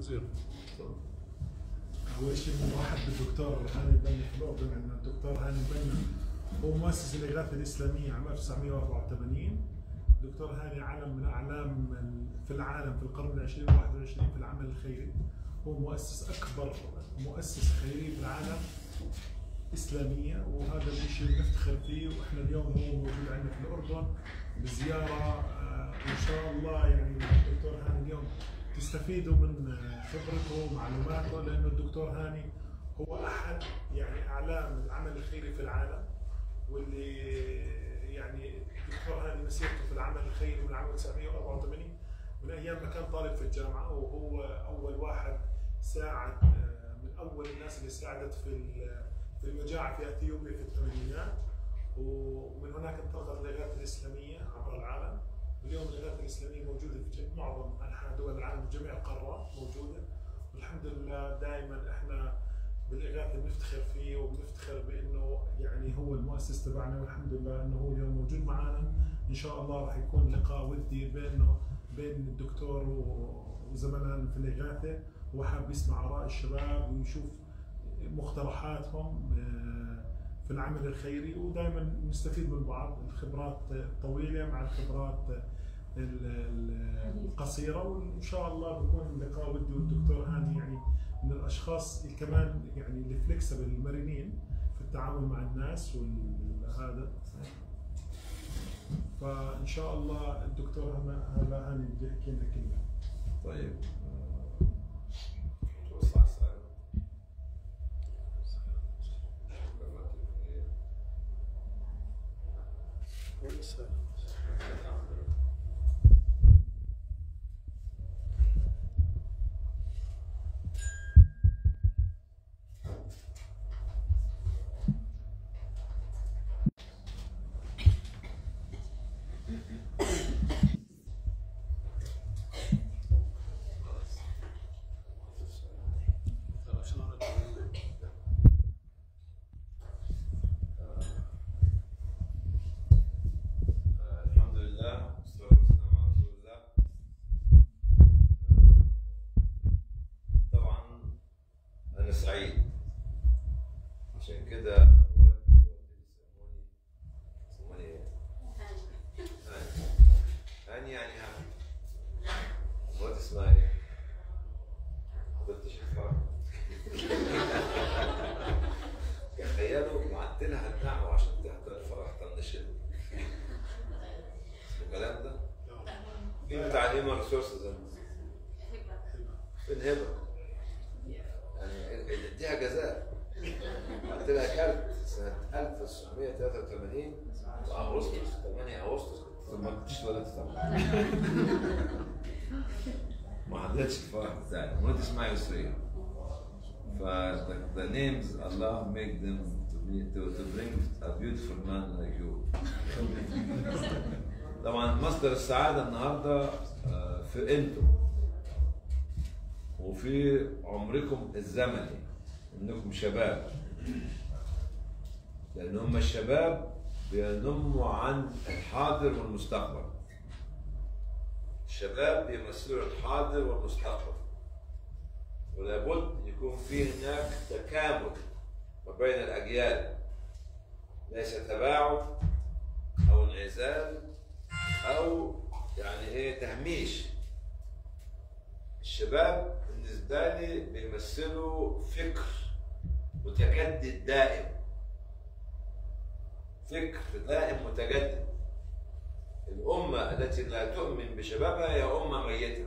وزير اول شيء بنرحب بالدكتور هاني بنا في الاردن عندنا الدكتور هاني بنا هو مؤسس الاغاثه الاسلاميه عام 1984 دكتور هاني علم من اعلام في العالم في القرن العشرين وال21 في العمل الخيري هو مؤسس اكبر مؤسسه خيريه في العالم اسلاميه وهذا الشيء نفتخر فيه واحنا اليوم هو موجود عندنا في الاردن بزياره آه، وان شاء الله يعني الدكتور هاني اليوم تستفيدوا من خبرته ومعلوماته لانه الدكتور هاني هو احد يعني اعلام العمل الخيري في العالم واللي يعني الدكتور هاني مسيرته في العمل الخيري من عام 1984 من ايام ما كان طالب في الجامعه وهو اول واحد ساعد آه، من اول الناس اللي ساعدت في في المجاعه في اثيوبيا في الثمانينات ومن هناك انطلقت الاغاثه الاسلاميه عبر العالم اليوم الاغاثه الاسلاميه موجوده في معظم انحاء دول العالم في جميع القارات موجوده والحمد لله دائما احنا بالاغاثه بنفتخر فيه وبنفتخر بانه يعني هو المؤسس تبعنا والحمد لله انه هو اليوم موجود معنا ان شاء الله راح يكون لقاء ودي بينه بين الدكتور وزملائنا في الاغاثه هو حاب يسمع اراء الشباب ويشوف مقترحاتهم آه، في العمل الخيري ودائما نستفيد من بعض الخبرات الطويله مع الخبرات القصيره وان شاء الله بيكون اللقاء ودي والدكتور هاني يعني من الاشخاص اللي كمان يعني اللي فليكسبل المرنين في التعامل مع الناس وهذا فان شاء الله الدكتور هلا هاني بده يحكي لنا كلمه طيب طبعا مصدر السعاده النهارده آه، في انتم وفي عمركم الزمني انكم شباب لان هم الشباب بينموا عن الحاضر والمستقبل الشباب بيمثلوا الحاضر والمستقبل ولابد يكون في هناك تكامل ما بين الاجيال ليس تباعد او انعزال او يعني ايه تهميش الشباب بالنسبه لي بيمثلوا فكر متجدد دائم فكر دائم متجدد الأمة التي لا تؤمن بشبابها هي أمة ميتة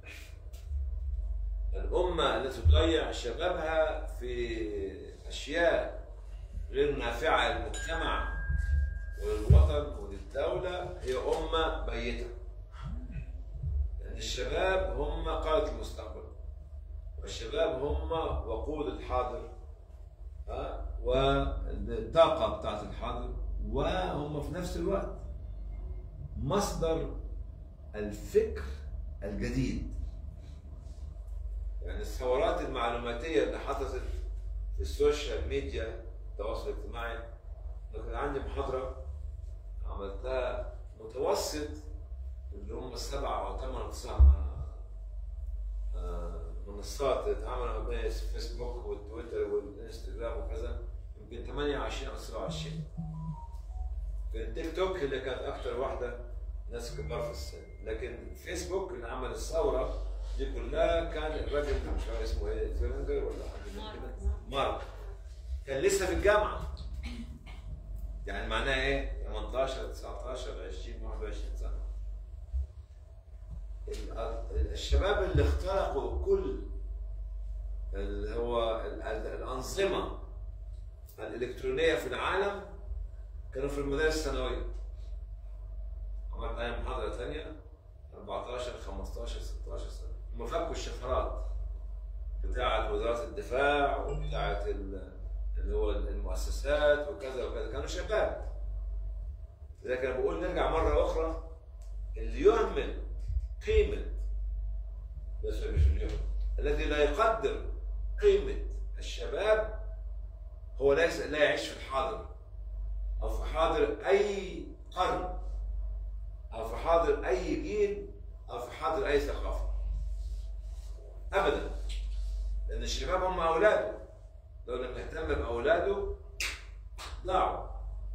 الأمة التي تضيع شبابها في أشياء غير نافعة للمجتمع وللوطن وللدولة هي أمة ميتة لأن الشباب هم قادة المستقبل والشباب هم وقود الحاضر والطاقة بتاعت الحاضر وهم في نفس الوقت مصدر الفكر الجديد يعني الثورات المعلوماتية اللي حدثت في السوشيال ميديا التواصل الاجتماعي كان عندي محاضرة عملتها متوسط اللي هم السبعة أو ثمان تسع المنصات اللي اتعملوا بين الفيسبوك والتويتر والانستغرام وكذا يمكن 28 او 27 في التيك توك اللي كانت اكثر واحده ناس كبار في السن لكن فيسبوك اللي عمل الثوره دي كلها كان الراجل مش عارف اسمه ايه زيلينجر ولا حاجه زي كده مارك كان لسه في الجامعه يعني معناها ايه 18 19 20 21 سنه ال- الشباب اللي اخترقوا كل اللي هو ال- ال- الانظمه الالكترونيه في العالم كانوا في المدارس الثانويه عملت انا محاضره ثانيه 14 15 16 سنه هم فكوا الشفرات بتاعه وزاره الدفاع وبتاعه ال- اللي هو المؤسسات وكذا وكذا كانوا شباب لكن أنا بقول نرجع مره اخرى اللي يهمل قيمه بس مش اليوم الذي لا يقدر قيمه الشباب هو ليس لا يعيش في الحاضر او في حاضر اي قرن او في حاضر اي جيل او في حاضر اي ثقافه ابدا لان الشباب هم اولاده لو لم يهتم باولاده ضاعوا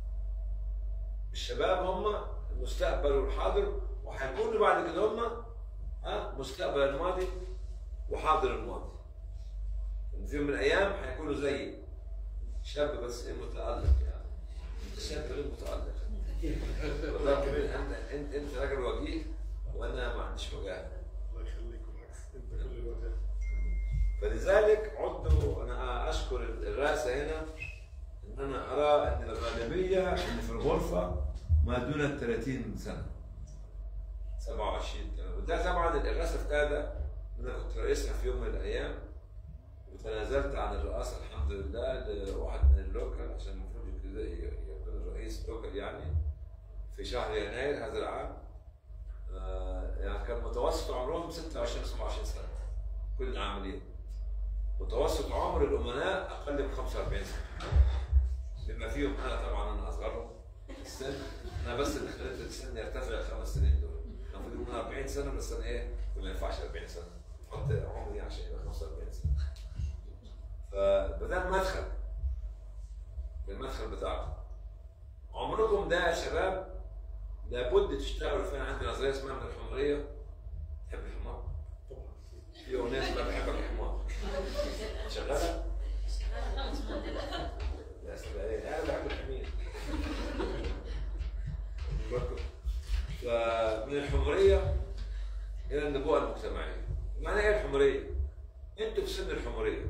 الشباب هم المستقبل والحاضر وهيكونوا بعد كده هم ها مستقبل الماضي وحاضر الماضي إن في يوم من الايام هيكونوا زيي شاب بس ايه متالق يعني شاب غير متالق والله كمان انت انت انت راجل وجيه وانا ما عنديش وجاهه الله يخليك بالعكس انت كل الوقت فلذلك عدوا انا اشكر الرئاسه هنا ان انا ارى ان الغالبيه اللي في الغرفه ما دون ال 30 سنه 27 سنه وده طبعا الرئاسه ابتدى انا كنت رئيسها في يوم من الايام وتنازلت عن الرئاسه الحمد لله لواحد من اللوكال عشان المفروض يبتدي يكون الرئيس لوكال يعني في شهر يناير هذا العام آه، يعني كان متوسط عمرهم 26 27 سنه كل العاملين متوسط عمر الامناء اقل من 45 سنه بما فيهم انا طبعا انا اصغرهم في السن انا بس اللي خليت السن يرتفع الخمس سنين دول المفروض يكون 40 سنه بس انا ايه ما ينفعش 40 سنه حط عمري عشان يبقى 45 سنه فده المدخل المدخل بتاعكم عمركم ده يا شباب لابد تشتغلوا فين عندي نظريه اسمها من الحمريه تحب الحمار؟ طبعا في اغنيه اسمها بحبك يا حمار شغاله؟ لا سلام انا بحب الحمير فمن الحمريه الى النبوءه المجتمعيه معنى ايه الحمريه؟ انتوا في سن الحمريه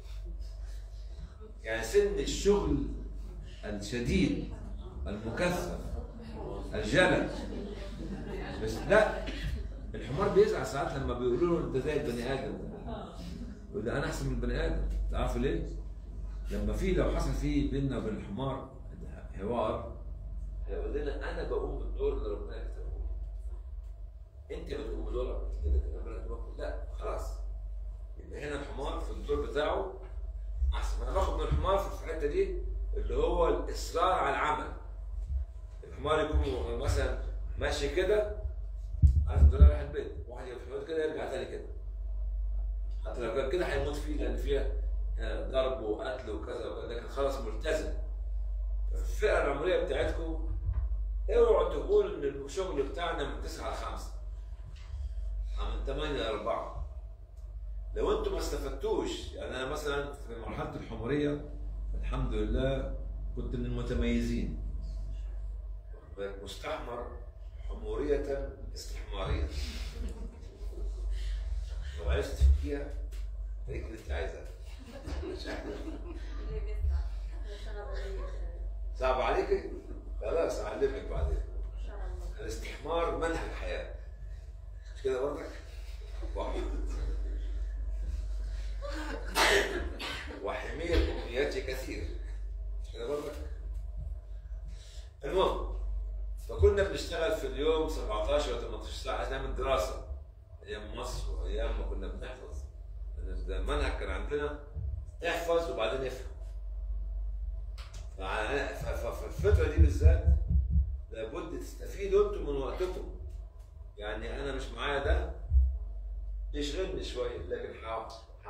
يعني سن الشغل الشديد المكثف الجلد بس لا الحمار بيزعل ساعات لما بيقولوا له انت زي البني ادم يقول له انا احسن من البني ادم تعرفوا ليه؟ لما في لو حصل في بيننا وبين الحمار حوار هيقول لنا انا بقوم بالدور اللي ربنا كتبه لي. انت بتقوم بدورك اللي ربنا كتبه لك. لا خلاص يبقى هنا الحمار في الدور بتاعه احسن انا باخد من الحمار في الحته دي اللي هو الاصرار على العمل الحمار يكون مثلا ماشي كده عايز دول رايح البيت واحد يروح كده يرجع تاني كده حتى لو كان كده هيموت فيه لان فيها آه، ضرب وقتل وكذا وكذا لكن خلاص ملتزم الفئه العمريه بتاعتكم اوعوا تقول ان الشغل بتاعنا من 9 ل 5 أو من 8 ل 4 لو انتم ما استفدتوش يعني انا مثلا في مرحله الحمريه الحمد لله كنت من المتميزين مستحمر حمورية استحمارية لو عايز تفكيها هيك اللي انت عايزها صعب عليك؟ خلاص اعلمك بعدين الاستحمار منهج حياة مش كده برضك؟ واحد وحمير أمنيات كثير مش كده برضك؟ المهم فكنا بنشتغل في اليوم 17 و 18 ساعة أيام الدراسة أيام مصر وأيام ما كنا بنحفظ لأن ده المنهج كان عندنا احفظ وبعدين افهم فع- ف- ف- في الفترة دي بالذات لابد تستفيدوا انتم من وقتكم يعني أنا مش معايا ده يشغلني شوية لكن ح-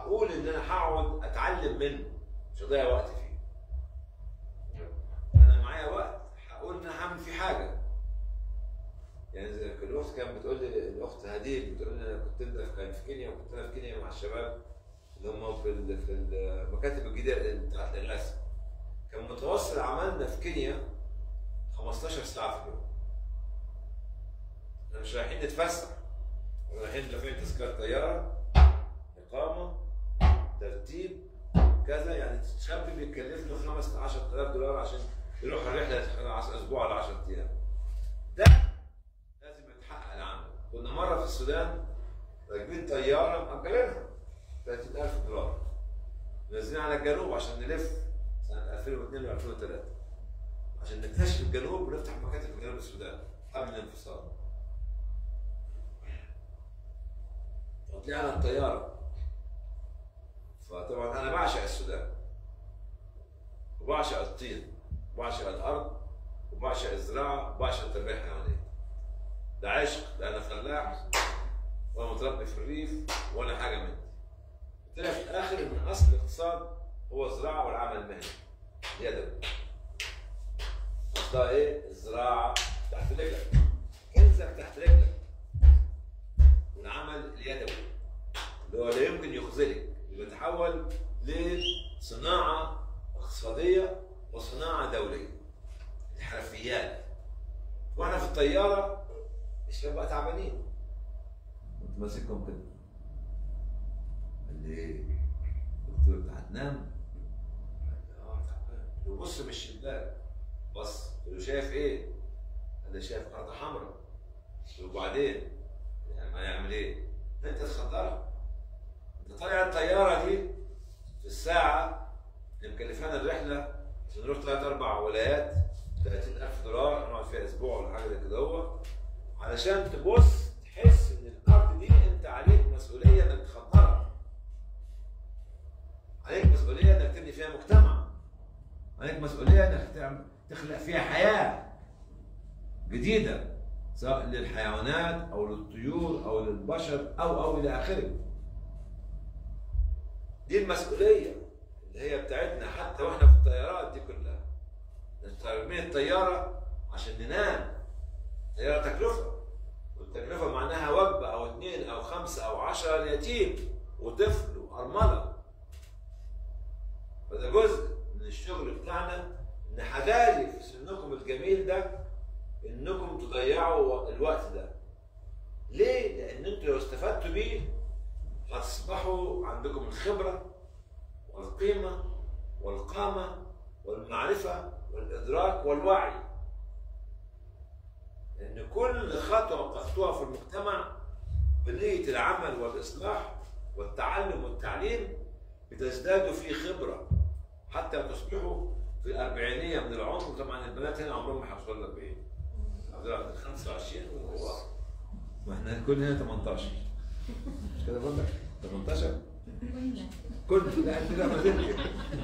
هقول ان انا هقعد اتعلم منه مش هضيع وقت فيه انا معايا وقت هقول ان انا هعمل فيه حاجه يعني زي الاخت كانت بتقول لي الاخت هديل بتقول لي انا كنت انت كان في كينيا وكنت انا في كينيا مع الشباب اللي هم في ال- في المكاتب الجديده بتاعت الغسل كان متوسط عملنا في كينيا 15 ساعه في اليوم احنا مش رايحين نتفسح احنا رايحين دافعين تذكره طياره اقامه ترتيب كذا يعني شاب بيتكلف له 5 10000 دولار عشان يروح الرحله عش- اسبوع ل 10 ايام ده لازم يتحقق العمل كنا مره في السودان راكبين طياره مأجرينها 30000 دولار نازلين على الجنوب عشان نلف سنه 2002 و 2003 عشان نكتشف الجنوب ونفتح مكاتب في جنوب السودان قبل الانفصال وطلعنا الطياره فطبعا انا بعشق السودان وبعشق الطين وبعشق الارض وبعشق الزراعه وبعشق التربيه الحيوانيه ده عشق ده انا فلاح وانا متربي في الريف ولا حاجه مني طلع في الاخر ان اصل الاقتصاد هو الزراعه والعمل المهني يدوي اصلها ايه؟ الزراعه تحت رجلك كنزك تحت رجلك والعمل اليدوي اللي هو لا يمكن يخذلك اللي بيتحول لصناعه اقتصاديه وصناعه دوليه الحرفيات واحنا في الطياره الشباب بقى تعبانين كنت ماسكهم كده قال لي ايه؟ قلت له انت هتنام؟ قال لي اه تعبان قلت له بص من الشباك بص قلت له شايف ايه؟ قال لي شايف خرطه حمراء قلت له وبعدين؟ يعني ما يعمل ايه؟ انت تخطرها انت طالع الطياره دي في الساعه اللي مكلفانا الرحله عشان نروح ثلاث اربع ولايات 30000 دولار هنقعد فيها اسبوع ولا حاجه زي كده هو علشان تبص تحس ان الارض دي انت عليك مسؤوليه انك تخطرها عليك مسؤوليه انك تبني فيها مجتمع عليك مسؤوليه انك تعمل تخلق فيها حياه جديده سواء للحيوانات او للطيور او للبشر او او الى اخره دي المسؤوليه اللي هي بتاعتنا حتى واحنا في الطيارات دي كلها راكبين الطياره عشان ننام الطياره تكلفه والتكلفه معناها وجبه او اثنين او خمسه او عشره ليتيم وطفل وارمله فده جزء من الشغل بتاعنا ان حذاري في سنكم الجميل ده انكم تضيعوا الوقت ده ليه؟ لان انتوا لو استفدتوا بيه هتصبحوا عندكم الخبره والقيمه والقامه والمعرفه والادراك والوعي لان كل خطوه بتخطوها في المجتمع بنيه العمل والاصلاح والتعلم والتعليم بتزدادوا فيه خبره حتى تصبحوا في الاربعينيه من العمر طبعا البنات هنا عمرهم ما هيوصلوا ل 40 عبد 25 وهو ما احنا كلنا 18 مش كده بقول لك 18 كل لا انت لا ما زلت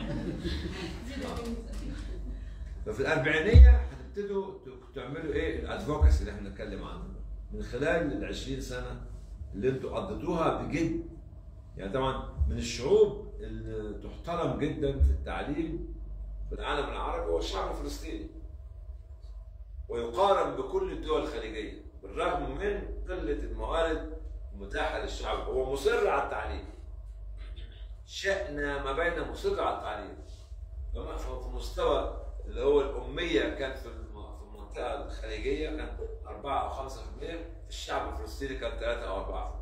ففي الاربعينيه هتبتدوا تعملوا ايه الادفوكسي اللي احنا بنتكلم عنه من خلال ال 20 سنه اللي انتوا قضيتوها بجد يعني طبعا من الشعوب اللي تحترم جدا في التعليم في العالم العربي هو الشعب الفلسطيني ويقارن بكل الدول الخليجيه بالرغم من قله الموارد المتاحه للشعب هو مصر على التعليم شأن ما بين مصر على التعليم لما في مستوى اللي هو الأمية كان في الم- في المنطقة الخليجية كان 4 أو 5% في الشعب الفلسطيني كان 3 أو 4%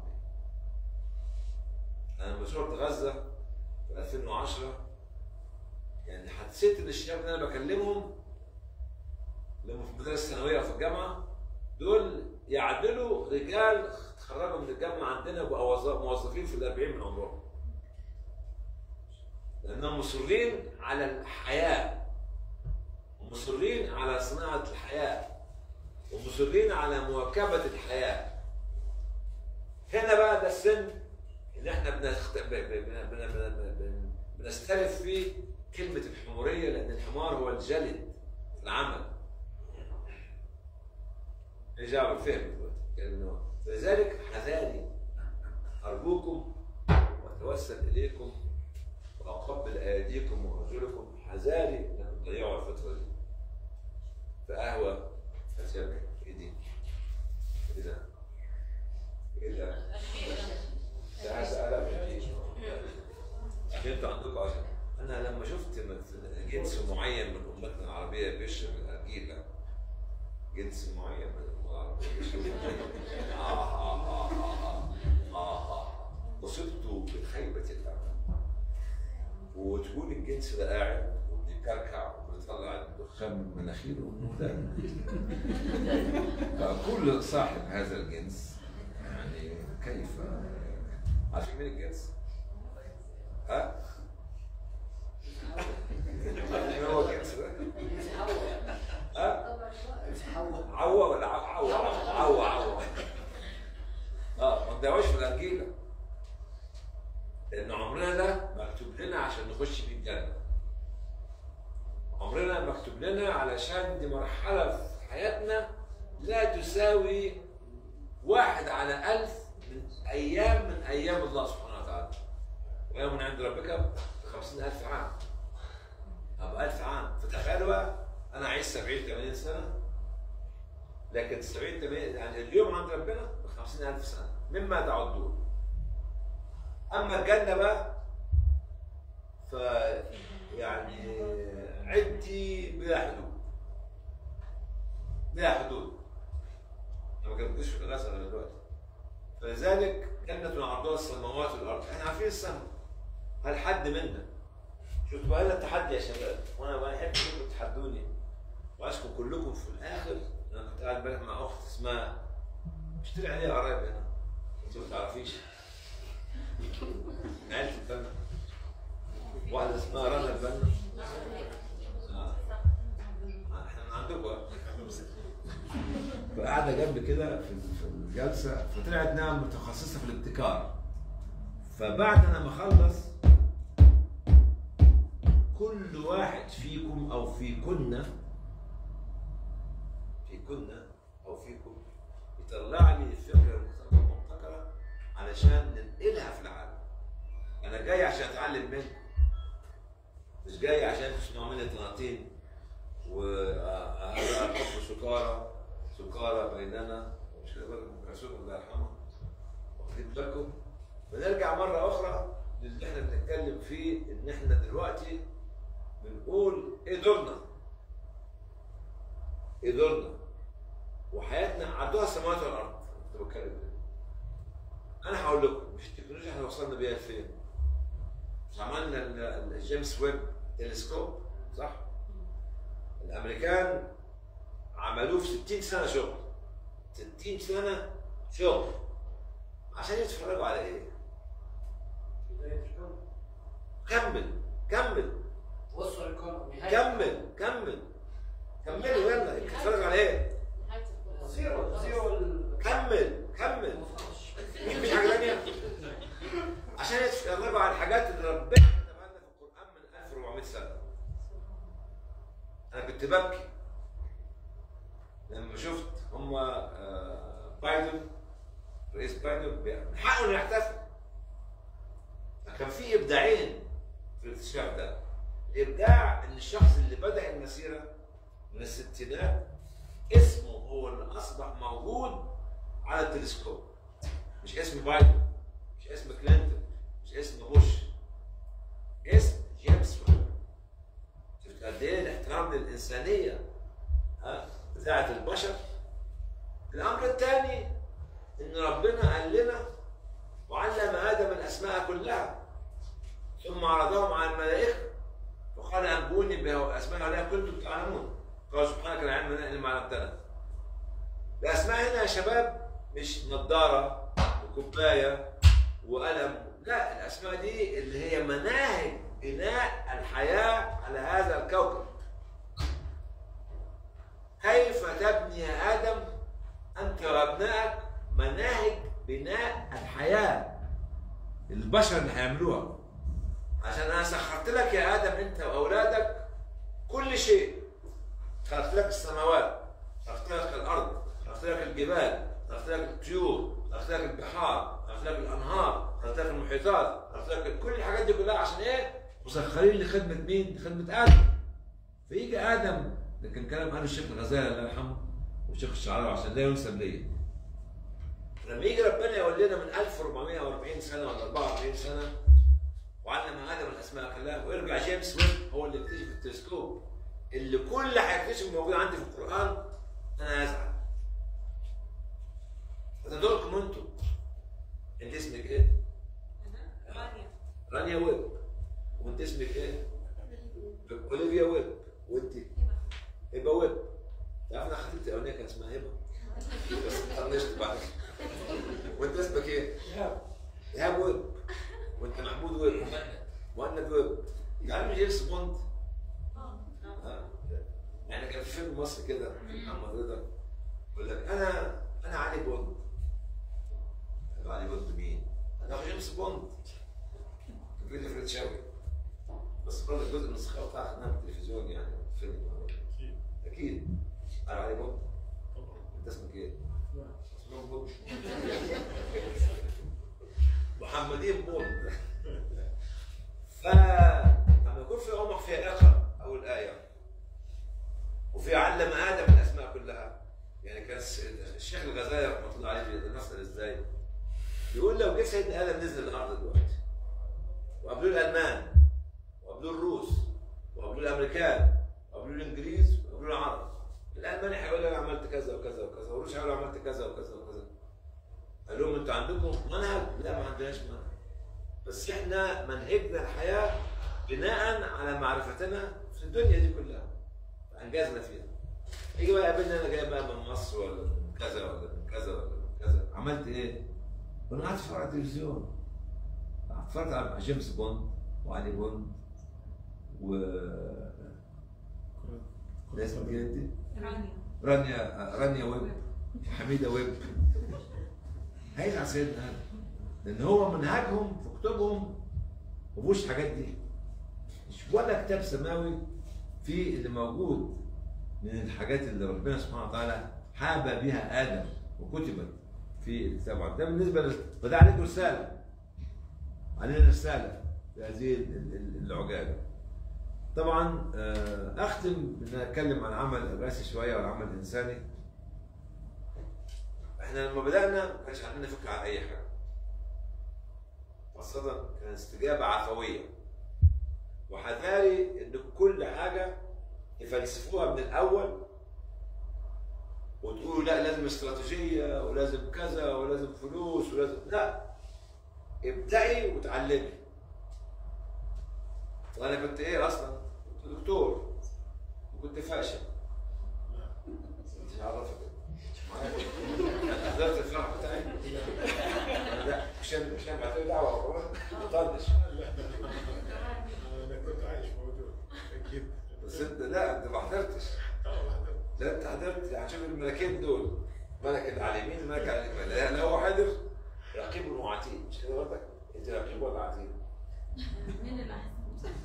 أنا لما زرت غزة في 2010 يعني حسيت إن الشباب اللي أنا بكلمهم لما في المدارس الثانوية وفي الجامعة دول يعدلوا رجال تخرجوا من الجامعة عندنا بقوا وظ- موظفين في الأربعين من عمرهم لأنهم مصرين على الحياة ومصرين على صناعة الحياة ومصرين على مواكبة الحياة هنا بقى ده السن اللي احنا بنخت... ب... ب... بن... بن... بن... بن... بنستلف فيه كلمة الحمورية لأن الحمار هو الجلد في العمل إجابة الفهم دلوقتي كأنه فلذلك حذاري أرجوكم وأتوسل اتوسل اليكم واقبل ايديكم وارجلكم حذاري انكم تضيعوا الفتره دي فقهوه فسابع ايه دي؟ ايه ده؟ ايه ده؟ ده عايز قلم عشان انتوا عندكم عشان انا لما شفت من- جنس معين من امتنا العربيه بيشرب الارجيله جنس معين من الامه العربيه بيشرب الأرجيلة. آه آه آه آه آه آه آه اصبت بخيبه الامل وتقول الجنس ده قاعد وبيكركع وبيطلع الدخان من مناخيره انه ده فكل صاحب هذا الجنس يعني كيف عارفين مين الجنس؟ ها؟ مين هو الجنس ده؟ ها؟ عوا ولا عوا عوا عوا عوا اه ما تضيعوش في الانجيله لان عمرنا ده مكتوب لنا عشان نخش بيه الجنه عمرنا مكتوب لنا علشان دي مرحله في حياتنا لا تساوي واحد على ألف من أيام من أيام الله سبحانه وتعالى ويوم من عند ربك خمسين ألف عام أو ألف عام فتخيلوا بقى أنا عايش 70 80 سنة لكن 70 80 يعني اليوم عند ربنا ب 50000 سنة مما تعدون أما الجنة بقى ف يعني عدي بلا حدود بلا حدود أنا ما جبتوش في الغسل غير دلوقتي فلذلك جنة عرضها السماوات والأرض احنا عارفين السماء هل حد منا شفتوا بقى التحدي يا شباب وانا بحب انكم تحدوني وعايزكم كلكم في الاخر انا كنت قاعد امبارح مع اخت اسمها اشتري عليها قرايب هنا انت ما تعرفيش عيلة البنا واحدة اسمها رنا البنا آه. احنا من عندكم فقاعدة جنب كده في في الجلسة فطلعت انها متخصصة في الابتكار فبعد انا ما اخلص كل واحد فيكم او فيكن فيكن او فيكم يطلع لي الفكره المبتكره علشان ننقلها في العالم انا جاي عشان اتعلم منكم مش جاي عشان تسمعوا مني طناطين وهذا الحب سكارى سكارى بيننا مش كده بقى ام كلثوم الله يرحمها واخدين بالكم بنرجع مره اخرى للي احنا بنتكلم فيه ان احنا دلوقتي بنقول ايه دورنا؟ ايه دورنا؟ وحياتنا عدوها السماوات والارض كنت بتكلم كده. انا هقول لكم مش التكنولوجيا احنا وصلنا بيها لفين؟ مش عملنا ال- ال- الجيمس ويب تلسكوب صح؟ الامريكان عملوه في 60 سنه شغل 60 سنه شغل عشان يتفرجوا على ايه؟ كمل كمل وصل القمر نهاية كمل كمل كملوا يلا اتفرج على ايه؟ زيرو زيرو ال- كمل كمل مفيش حاجه ثانيه عشان يتفرجوا على الحاجات اللي ربنا كتبها لنا في القران من 1400 سنه انا كنت ببكي لما شفت هم بايدن رئيس بايدن من حقه انه يحتفل كان في ابداعين في الاكتشاف ده الابداع ان الشخص اللي بدا المسيره من الستينات اسمه هو اللي اصبح موجود على التلسكوب مش اسم بايدن مش اسم كلينتون مش اسم بوش اسم جيمس ويب شفت قد ايه الاحترام للانسانيه ها بتاعه البشر الامر الثاني ان ربنا قال لنا وعلم ادم الاسماء كلها ثم عرضهم على الملائكه وقال انبوني باسماء عليها كنتم تعلمون قال سبحانك لا علم لنا الا ما علمتنا الاسماء هنا يا شباب مش نظاره وكوبايه وقلم لا الاسماء دي اللي هي مناهج بناء الحياه على هذا الكوكب كيف تبني يا ادم انت وابنائك مناهج بناء الحياه البشر اللي هيعملوها عشان انا سخرت لك يا ادم انت واولادك كل شيء خلقت لك السماوات خلقت لك الارض خلقت لك الجبال خلقت لك الطيور خلقت لك البحار خلقت لك الانهار خلقت لك المحيطات خلقت لكن كل الحاجات دي كلها عشان ايه؟ مسخرين لخدمه مين؟ لخدمه ادم فيجي ادم لكن كلام قاله الشيخ الغزالي الله يرحمه والشيخ الشعراوي عشان لا ينسب ليا لما يجي ربنا يقول لنا من 1440 سنه ولا 44 سنه وعلم ادم الاسماء كلها ويرجع جيمس ويب هو اللي اكتشف التلسكوب اللي كل هيكتشف موجود عندي في القران انا هزعل ده دوركم انتوا انت اسمك ايه؟ رانيا رانيا ويب وانت اسمك ايه؟ اوليفيا ويب وانت هبه ويب تعرف انا خطيبتي الاولانيه كان اسمها هبه بس طنشت بعد كده. وانت اسمك ايه؟ ايهاب ايهاب ويب وانت محمود ويب مهند مهند ويب يعني جيمس بوند آه. يعني كان في فيلم مصري كده محمد رضا يقول لك انا انا علي بوند قال علي بوند مين؟ انا جيمس بوند فيديو فريد شاوي بس برضه جزء من السخاوه بتاعها خدناها في التلفزيون يعني فيلم اكيد اكيد انا علي بوند طبعا انت اسمك ايه؟ لا. اسمهم بوند محمدين بوند فلما يكون في امر فيها اقرا اول ايه وفي علم ادم الاسماء كلها يعني كان الس- الشيخ الغزالي رحمه الله عليه بينصر ازاي؟ بيقول لو جه سيدنا ادم نزل الارض دلوقتي وقابلوه الالمان وقابلوه الروس وقابلوه الامريكان وقابلوه الانجليز وقابلوه العرب الالماني هيقول لك عملت كذا وكذا وكذا والروس هيقول عملت كذا وكذا وكذا قال لهم انتوا عندكم منهج؟ لا ما عندناش منهج بس احنا منهجنا الحياه بناء على معرفتنا في الدنيا دي كلها انجزنا فيها يجي بقى يقابلنا انا جاي بقى من مصر ولا من كذا ولا من كذا ولا من كذا عملت ايه؟ وانا قاعد اتفرج على التلفزيون اتفرجت على جيمس بوند وعلي بوند و ده اسمك ايه انت؟ رانيا رانيا رانيا ويب حميده ويب هيزعل سيدنا ادم لان هو منهجهم في كتبهم ما فيهوش الحاجات دي مش ولا كتاب سماوي في اللي موجود من الحاجات اللي ربنا سبحانه وتعالى حاب بها ادم وكتبت في الكتاب ده بالنسبه لل... فده عليكم رساله علينا رساله في هذه ال- ال- العجاله طبعا آه، اختم بان اتكلم عن عمل الرئاسي شويه والعمل الانساني احنا لما بدانا ما كانش عندنا فكره عن اي حاجه خاصه كانت استجابه عفويه وحذاري ان كل حاجه يفلسفوها من الاول وتقولوا لا لازم استراتيجيه ولازم كذا ولازم فلوس ولازم لا ابدأي وتعلمي وانا كنت ايه اصلا؟ كنت دكتور وكنت فاشل لا مش عرفك حضرت الفرح بتاعي لا عشان عشان بعتلي دعوه والله طنش انا كنت عايش موجود اكيد بس انت لا انت ما حضرتش اه حضرت. لا انت حضرت يعني شوف الملكين دول ملك اللي على اليمين ملك على اليمين لا لا هو حضر رقيب وعتيد مش كده برضك انت رقيب ولا عتيد؟ مين اللي احسن؟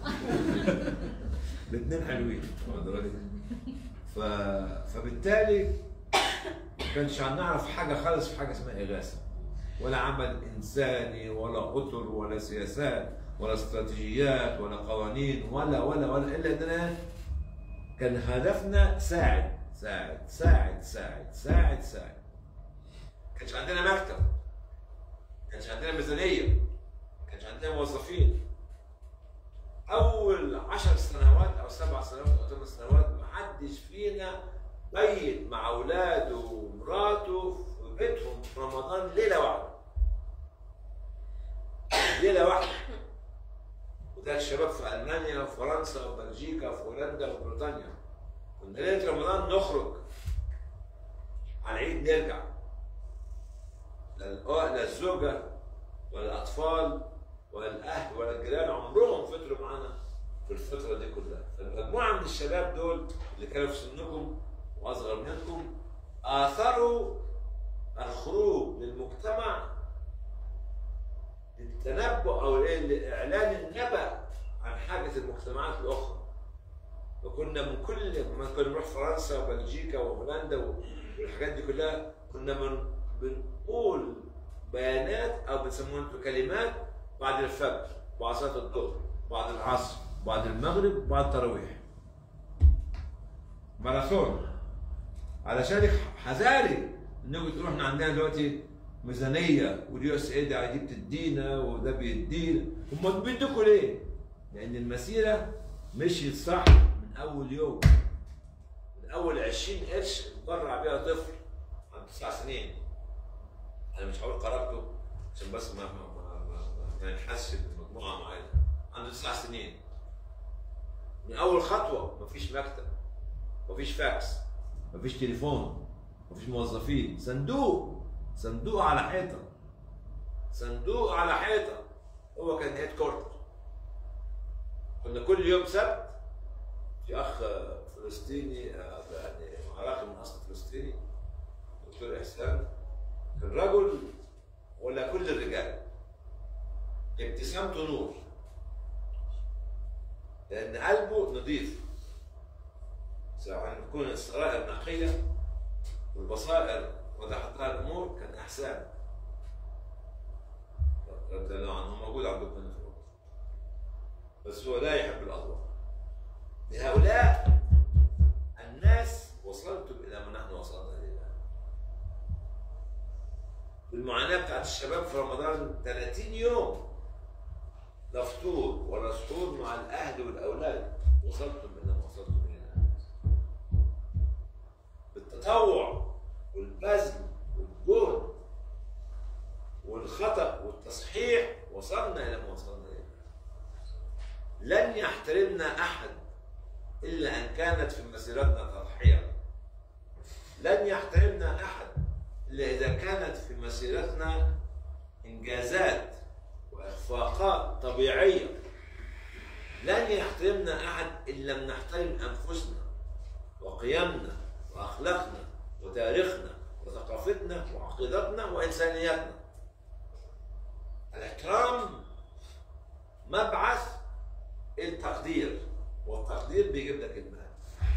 الاثنين حلوين واخد بالك؟ ف... فبالتالي ما كانش هنعرف حاجه خالص في حاجه اسمها اغاثه ولا عمل انساني ولا اطر ولا سياسات ولا استراتيجيات ولا قوانين ولا ولا ولا الا اننا كان هدفنا ساعد ساعد ساعد ساعد ساعد ساعد كانش عندنا مكتب كانش عندنا ميزانيه كانش عندنا موظفين اول عشر سنوات او سبع سنوات او ثمان سنوات ما حدش فينا بيت مع اولاده ومراته في بيتهم في رمضان ليله واحده ليله واحده وده الشباب في المانيا وفرنسا وبلجيكا وهولندا وبريطانيا كنا ليله رمضان نخرج على العيد نرجع لا الأ- لا الزوجه ولا الاطفال ولا الاهل ولا الجيران عمرهم فطروا معانا في الفتره دي كلها فالمجموعه من الشباب دول اللي كانوا في سنكم واصغر منكم اثروا الخروج للمجتمع للتنبؤ او إيه؟ لاعلان النبأ عن حاجه المجتمعات الاخرى وكنا من كل ما كنا نروح فرنسا وبلجيكا وهولندا والحاجات دي كلها كنا من بنقول بيانات او بنسموها انتوا كلمات بعد الفجر بعد صلاه الظهر بعد العصر بعد المغرب بعد التراويح ماراثون علشان حذاري انكم تقولوا احنا عندنا دلوقتي ميزانيه واليو اس اي دي بتدينا وده بيدينا هم بيدوكوا ليه؟ لان المسيره مشيت صح من اول يوم من اول 20 قرش اتبرع بيها طفل عنده تسع سنين انا مش هقول قرابته عشان بس ما ما ما, ما, ما ينحسش بمجموعه معينه عنده تسع سنين من اول خطوه مفيش مكتب مفيش فاكس مفيش تليفون مفيش موظفين صندوق صندوق على حيطه صندوق على حيطه هو كان هيد كورتر كنا كل يوم سبت في اخ فلسطيني آه، يعني عراقي من اصل فلسطيني دكتور احسان كان رجل ولا كل الرجال ابتسامته نور لان قلبه نظيف سواء تكون السرائر نقيه والبصائر وضحت لها الامور كان احسان رضي الله عنه موجود عندكم هنا في الأردن. بس هو لا يحب الاضواء لهؤلاء الناس وصلتم الى ما نحن وصلنا اليه الآن. المعاناه بتاعت الشباب في رمضان 30 يوم لا فطور ولا سحور مع الاهل والاولاد وصلتم الى ما وصلتم اليه الآن. بالتطوع والبذل والجهد والخطأ والتصحيح وصلنا إلى ما وصلنا إليه. لن يحترمنا أحد إلا أن كانت في مسيرتنا تضحية. لن يحترمنا أحد إلا إذا كانت في مسيرتنا إنجازات وإخفاقات طبيعية. لن يحترمنا أحد إن لم نحترم أنفسنا وقيمنا واخلاقنا وتاريخنا وثقافتنا وعقيدتنا وانسانيتنا. الاحترام مبعث التقدير والتقدير بيجيب لك المال.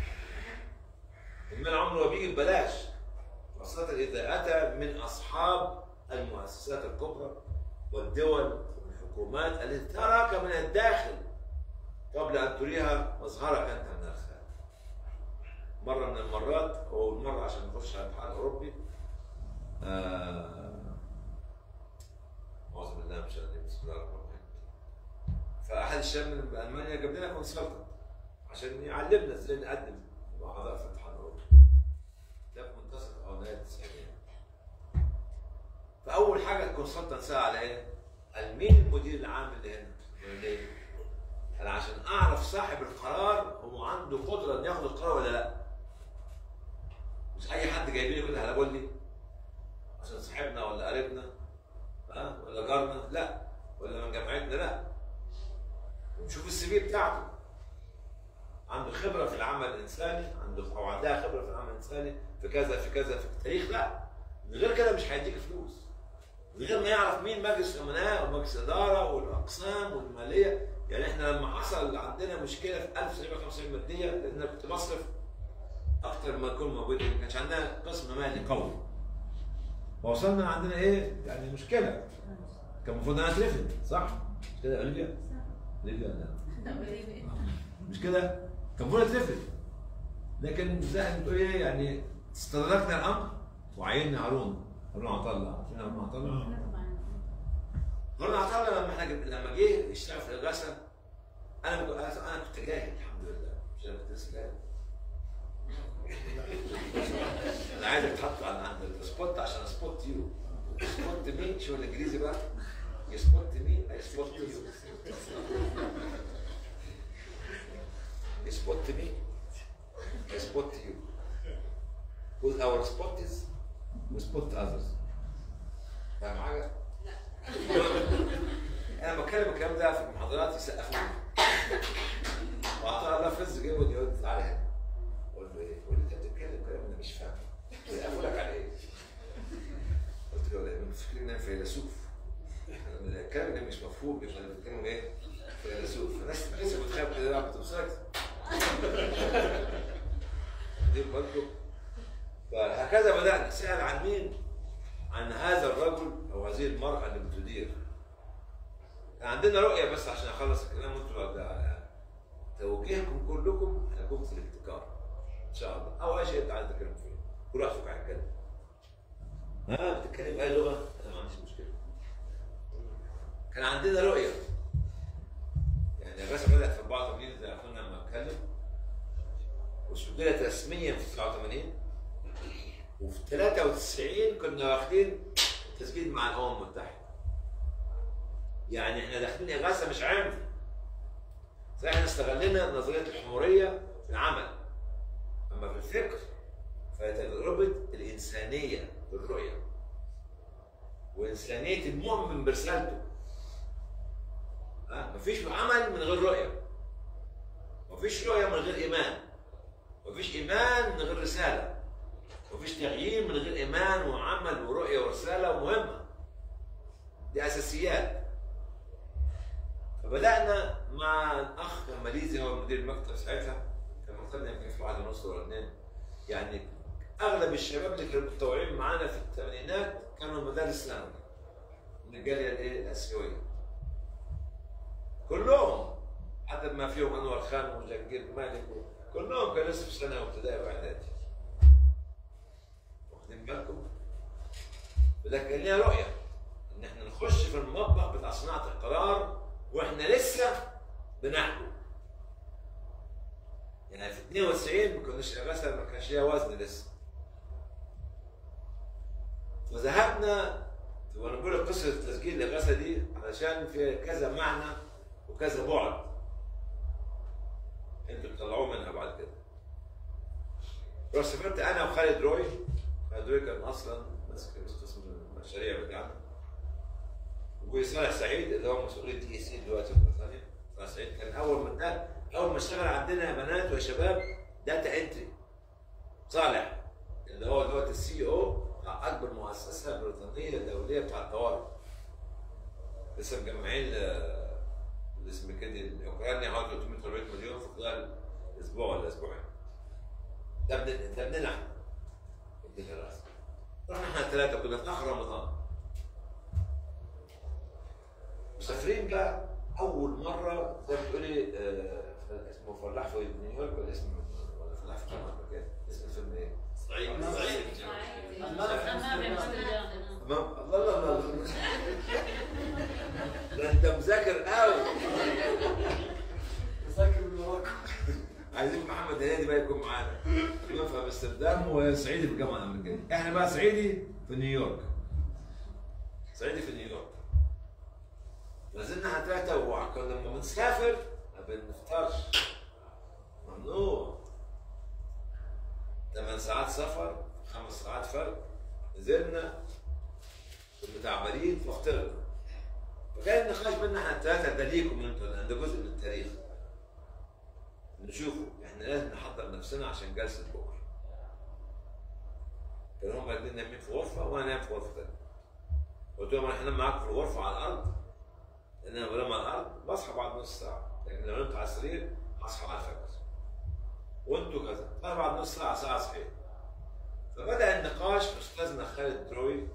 المال عمره ما بيجي ببلاش خاصة إذا أتى من أصحاب المؤسسات الكبرى والدول والحكومات التي تراك من الداخل قبل أن تريها مظهرك أنت من الخارج. مرة من المرات هو مرة عشان نخش على الاتحاد الأوروبي آه، أعوذ بالله من الشيطان الرجيم بسم الله الرحمن الرحيم فأحد الشباب من ألمانيا جاب لنا كونسلتنت عشان يعلمنا ازاي نقدم مع أعضاء في الاتحاد الأوروبي ده في منتصف أو نهاية التسعينات فأول حاجة الكونسلتنت سأل على إيه؟ قال مين المدير العام اللي هنا؟ قال ليه؟ قال عشان أعرف صاحب القرار هو عنده قدرة إنه ياخد القرار ولا لأ مش اي حد جايبين لي كده هلاقول لي عشان صاحبنا ولا قريبنا ها ولا جارنا لا ولا من جامعتنا لا ونشوف السي في بتاعته عنده خبره في العمل الانساني عنده او عندها خبره في العمل الانساني في كذا في كذا في التاريخ لا من غير كده مش هيديك فلوس من غير ما يعرف مين مجلس امناء ومجلس اداره والاقسام والماليه يعني احنا لما حصل عندنا مشكله في 1995 ماديه لان انا كنت بصرف اكتر ما يكون موجود ما كانش عندنا قسم مالي قوي فوصلنا عندنا ايه يعني مشكله كان المفروض انا اترفد صح مش كده يا اولivia اولivia لا مش كده كان المفروض اترفد لكن زي ما بتقول ايه يعني استدركنا الامر وعيننا هارون هارون عطا الله عارفين هارون عطا الله هارون عطا الله لما احنا جب- لما جه يشتغل في الاغاثه انا بقول- انا أنا كنت جاهل الحمد لله مش انا كنت لسه جاهل انا عايزك تحط عن عند السبوت عشان سبوت يو سبوت مي شو الانجليزي بقى يسبوت مي اي سبوت يو يسبوت مي اي سبوت يو with our spot is we spot others فاهم حاجه؟ انا بتكلم الكلام ده في المحاضرات يسقفوا لي. وعطاء الله فز جه ودي يقول لي تعالى هنا قلت له ايه؟ يقول لي انت بتتكلم كلام انا مش فاهم يسقفوا لك على ايه؟ قلت له لا فاكرين ان انا فيلسوف الكلام ده مش مفهوم مش انا بتكلم ايه؟ فيلسوف الناس الناس بتخاف كده ما بتوصلش دي برضه فهكذا بدأنا سأل عن مين؟ عن هذا الرجل أو هذه المرأة اللي بتدير عندنا رؤيه بس عشان اخلص الكلام وانتوا ده- توجيهكم كلكم هيكون في الابتكار ان شاء الله او اي شيء انت عايز تتكلم فيه كل واحد فيكم هيتكلم ها بتتكلم اي لغه انا ما عنديش مشكله كان عندنا رؤيه يعني الرسم بدات في 84 زي اخونا لما اتكلم وسجلت رسميا في 89 وفي 93 كنا واخدين تسجيل مع الامم المتحده يعني احنا داخلين اغاثه مش عندي فاحنا استغلنا نظريه الحموريه في العمل اما في الفكر فهي تجربه الانسانيه بالرؤيه وانسانيه المؤمن برسالته ها مفيش عمل من غير رؤيه مفيش رؤيه من غير ايمان مفيش ايمان من غير رساله مفيش تغيير من غير ايمان وعمل ورؤيه ورساله مهمه دي اساسيات فبدانا مع الاخ ماليزي هو مدير المكتب ساعتها كان مكتبنا يمكن في واحد ونص ولا اثنين يعني اغلب الشباب اللي كانوا متطوعين معانا في الثمانينات كانوا مدارس ثانوي من الجاليه الايه الاسيويه كلهم حتى ما فيهم انور خان وجنجير مالك كلهم كانوا لسه في ثانوي وابتدائي واعدادي واخدين بالكم؟ لكن كان ليها رؤيه ان احنا نخش في المطبخ بتاع صناعه القرار واحنا لسه بنحكم يعني في 92 ما كناش مثلا ما كانش ليها وزن لسه وذهبنا وانا بقول قصه تسجيل الاغاثه دي علشان في كذا معنى وكذا بعد انتوا بتطلعوه منها بعد كده رحت سافرت انا وخالد روي خالد روي كان اصلا ماسك قسم المشاريع بتاعنا وصالح سعيد اللي هو مسؤول الدي اي سي دلوقتي في بريطانيا صالح سعيد كان اول ما ده اول ما اشتغل عندنا يا بنات ويا شباب داتا انتري صالح اللي هو دلوقتي السي او بتاع اكبر مؤسسه بريطانيه دوليه بتاع الطوارئ لسه مجمعين ل- الاسم كده اوكرانيا حوالي 300 400 مليون في خلال اسبوع ولا اسبوعين ده ابن ده ابننا احنا ابننا الراس رحنا احنا الثلاثه كنا في اخر رمضان مسافرين بقى اول مره زي ما بتقولي آه، اسمه فلاح في نيويورك ولا اسمه ولا فلاح في جامعه مكان اسم الفيلم ايه؟ صعيد صعيد تمام الله الله الله الله. ده انت مذاكر قوي ذاكر من وراكم عايزين محمد هنيدي بقى يكون معانا تمام في امستردام وصعيدي في الجامعه الامريكيه احنا بقى صعيدي في نيويورك صعيدي في نيويورك نزلنا احنا ثلاثه وكنا لما بنسافر ما بنفطرش ممنوع ثمان ساعات سفر خمس ساعات فرق نزلنا كنا تعبانين ففطرنا فكان النقاش بينا احنا الثلاثه ده ليكم انتوا لان ده جزء من التاريخ نشوفه احنا لازم نحضر نفسنا عشان جلسه بكره كانوا هم الاثنين نايمين في غرفه وانا نايم في غرفه ثانيه قلت لهم انا هنام معاكم في الغرفه على الارض لان انا بنام على الارض بصحى بعد نص ساعه لكن لو نمت على السرير هصحى على الفجر وانتوا كذا انا بعد نص ساعه ساعه صحيت فبدا النقاش استاذنا خالد دروي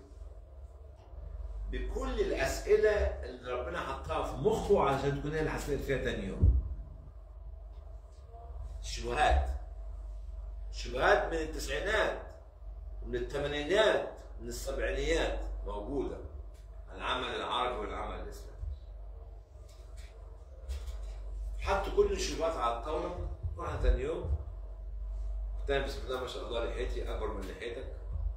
بكل الاسئله اللي ربنا حطها في مخه عشان تكون هي الاسئله اللي فيها تاني يوم شبهات شبهات من التسعينات ومن الثمانينات من السبعينيات موجوده العمل العربي والعمل الاسلامي حطوا كل الشبهات على الطاوله رحنا ثاني يوم تاني بسم الله ما شاء الله لحيتي اكبر من لحيتك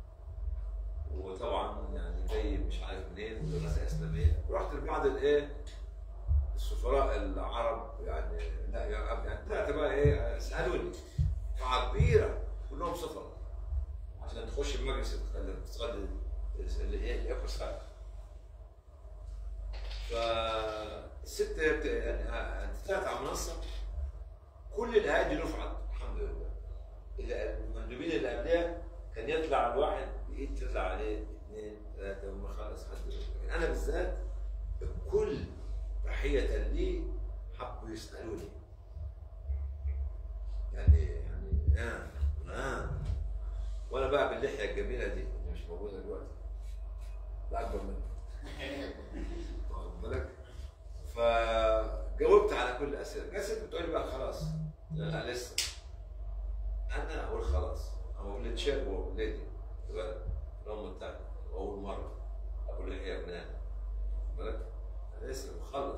وطبعا يعني جاي مش عارف منين ودراسه اسلاميه رحت لبعض الايه السفراء العرب يعني لا يا أب يعني طلعت بقى ايه سالوني قاعه كبيره كلهم سفراء عشان تخش المجلس الاقتصادي اللي ايه الايكوس فالست بت- يعني طلعت على المنصه كل الايادي رفعت الحمد لله إذا المندوبين اللي قبلها كان يطلع الواحد بايد تطلع عليه اثنين ثلاثه وما خلص حد لكن انا بالذات الكل تحيه لي حبوا يسالوني يعني يعني آه آه وانا بقى باللحيه الجميله دي اللي مش موجوده دلوقتي لا اكبر منها واخد بالك فجاوبت على كل الاسئله جالس بتقول لي بقى خلاص لا, لا لسه انا اقول خلاص اقول لتشير وليدي الامم المتحده اول مره اقول لها يا ابنان بالك انا لسه مخلص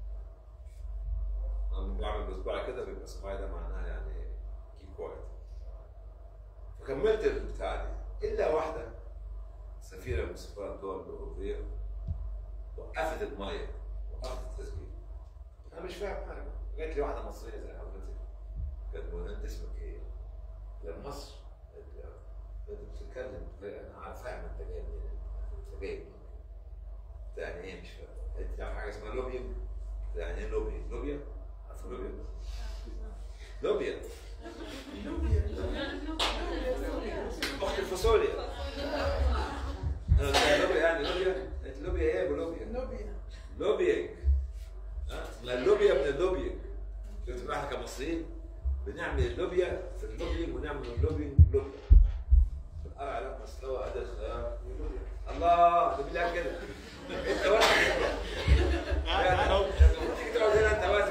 انا بعمل بصباعي كده بيبقى صباعي ده معناها يعني كيب كوايت فكملت البتاع دي الا واحده سفيره من سفارات الدول الاوروبيه وقفت الميه وقفت التسجيل انا مش فاهم حاجه جات لي واحده مصريه زي حضرتك قالت لي انت اسمك ايه؟ قال مصر قالت لي آه. قالت لي بتتكلم انا عارف فاهم انت جاي منين انت جاي منين قلت لها يعني ايه مش فاهم قالت لي عارف حاجه اسمها لوبيا قلت لها يعني ايه لوبيا؟ لوبيا؟ عارف لوبيا؟ لوبيا اخت الفاصوليا انا قلت لها لوبيا يعني لوبيا قالت لوبيا ايه يا ابو لوبيا؟ لوبيا ها؟ اسمها اللوبيا من اللوبيا شفت بقى احنا كمصريين بنعمل اللوبيا في اللوبينج ونعمل اللوبينج لوبيا بنقرا على مستوى اداء الخيار الله ده بالله كده انت واحد تيجي تقعد هنا انت ماسك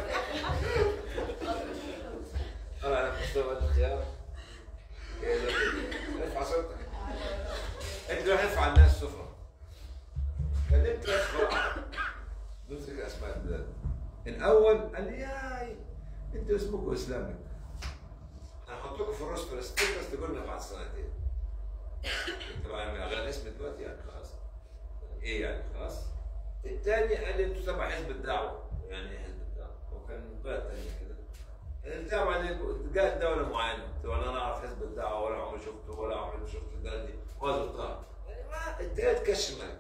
قرا على مستوى اداء الخيار إيه ده؟ ارفع صوتك انت روح ارفع الناس السفره كلمت ناس فرقه نمسك اسماء البلاد الاول قال لي ياي انتوا اسمكم اسلامك انا هحط لكم في الروستر ستيتس تقول لنا بعد سنتين طبعا اغاني اسمي دلوقتي يعني خلاص ايه يعني خلاص الثاني قال لي انتوا تبع حزب الدعوه يعني ايه حزب الدعوه هو كان بلد ثانيه كده الدعوه عليكم جاءت دوله معينه قلت له انا اعرف حزب الدعوه ولا عمري شفته ولا عمري شفت البلد دي ولا زرتها يعني ما الثالث كشمك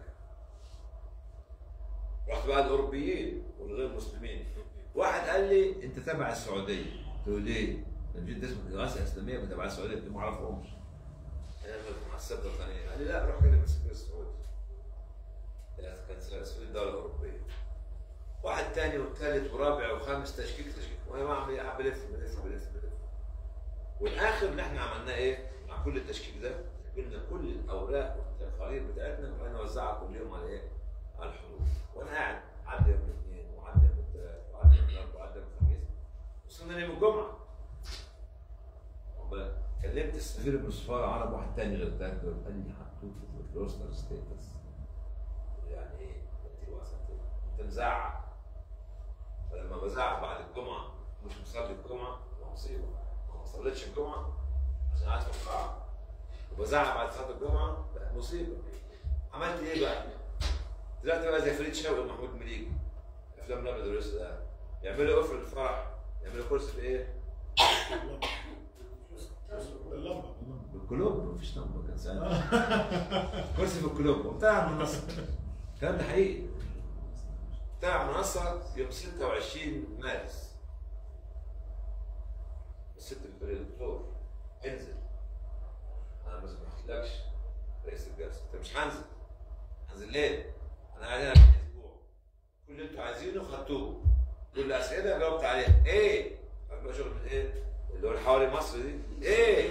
رحت بقى الاوروبيين والغير مسلمين واحد قال لي انت تبع السعوديه قلت له ليه؟ انا جيت اسمك دراسه اسلاميه تبع السعوديه قلت له ما اعرفهمش انا مع السفره الثانيه قال لي لا روح كلم السفير السعودي كان سفير الدوله الاوروبيه واحد ثاني والثالث ورابع وخامس تشكيك تشكيك وانا ما عم بلف بلف بلف بلف والاخر اللي احنا عملناه ايه؟ مع كل التشكيك ده قلنا كل الاوراق والتقارير بتاعتنا وانا نوزعها كل يوم على ايه؟ على الحروب وانا قاعد عدى يوم الاثنين وعدى يوم الثلاث وعدى يوم الاربعاء وعدى يوم الخميس وصلنا يوم الجمعه وبقى كلمت السفير من السفاره عرب واحد تاني غير ده قال لي حطوه في الروستر ستيتس يعني ايه؟ قلت له وصلت انت مزعق فلما بزعق بعد الجمعه مش مصلي الجمعه مصيبه ما صليتش الجمعه عشان قاعد في القاعه وبزعق بعد صلاه الجمعه بقت مصيبه عملت ايه بقى؟ طلعت بقى زي فريد شوقي ومحمود مليجي افلام الابيض والاسود ده يعملوا ايه في الفرح؟ يعملوا كرسي في ايه؟ اللمبه بالكلوب مفيش لمبه كان ساعتها كرسي في الكلوب وبتاع المنصه الكلام ده حقيقي بتاع منصه يوم 26 مارس الست بتقول لي دكتور انزل انا ما سمحتلكش رئيس الجلسه انت مش هنزل هنزل ليه؟ انا قاعد هنا من اسبوع كل اللي انتوا عايزينه خدتوه كل اسئله جاوبت عليها ايه؟ بقى شغل من ايه؟ اللي هو الحواري مصر دي ايه؟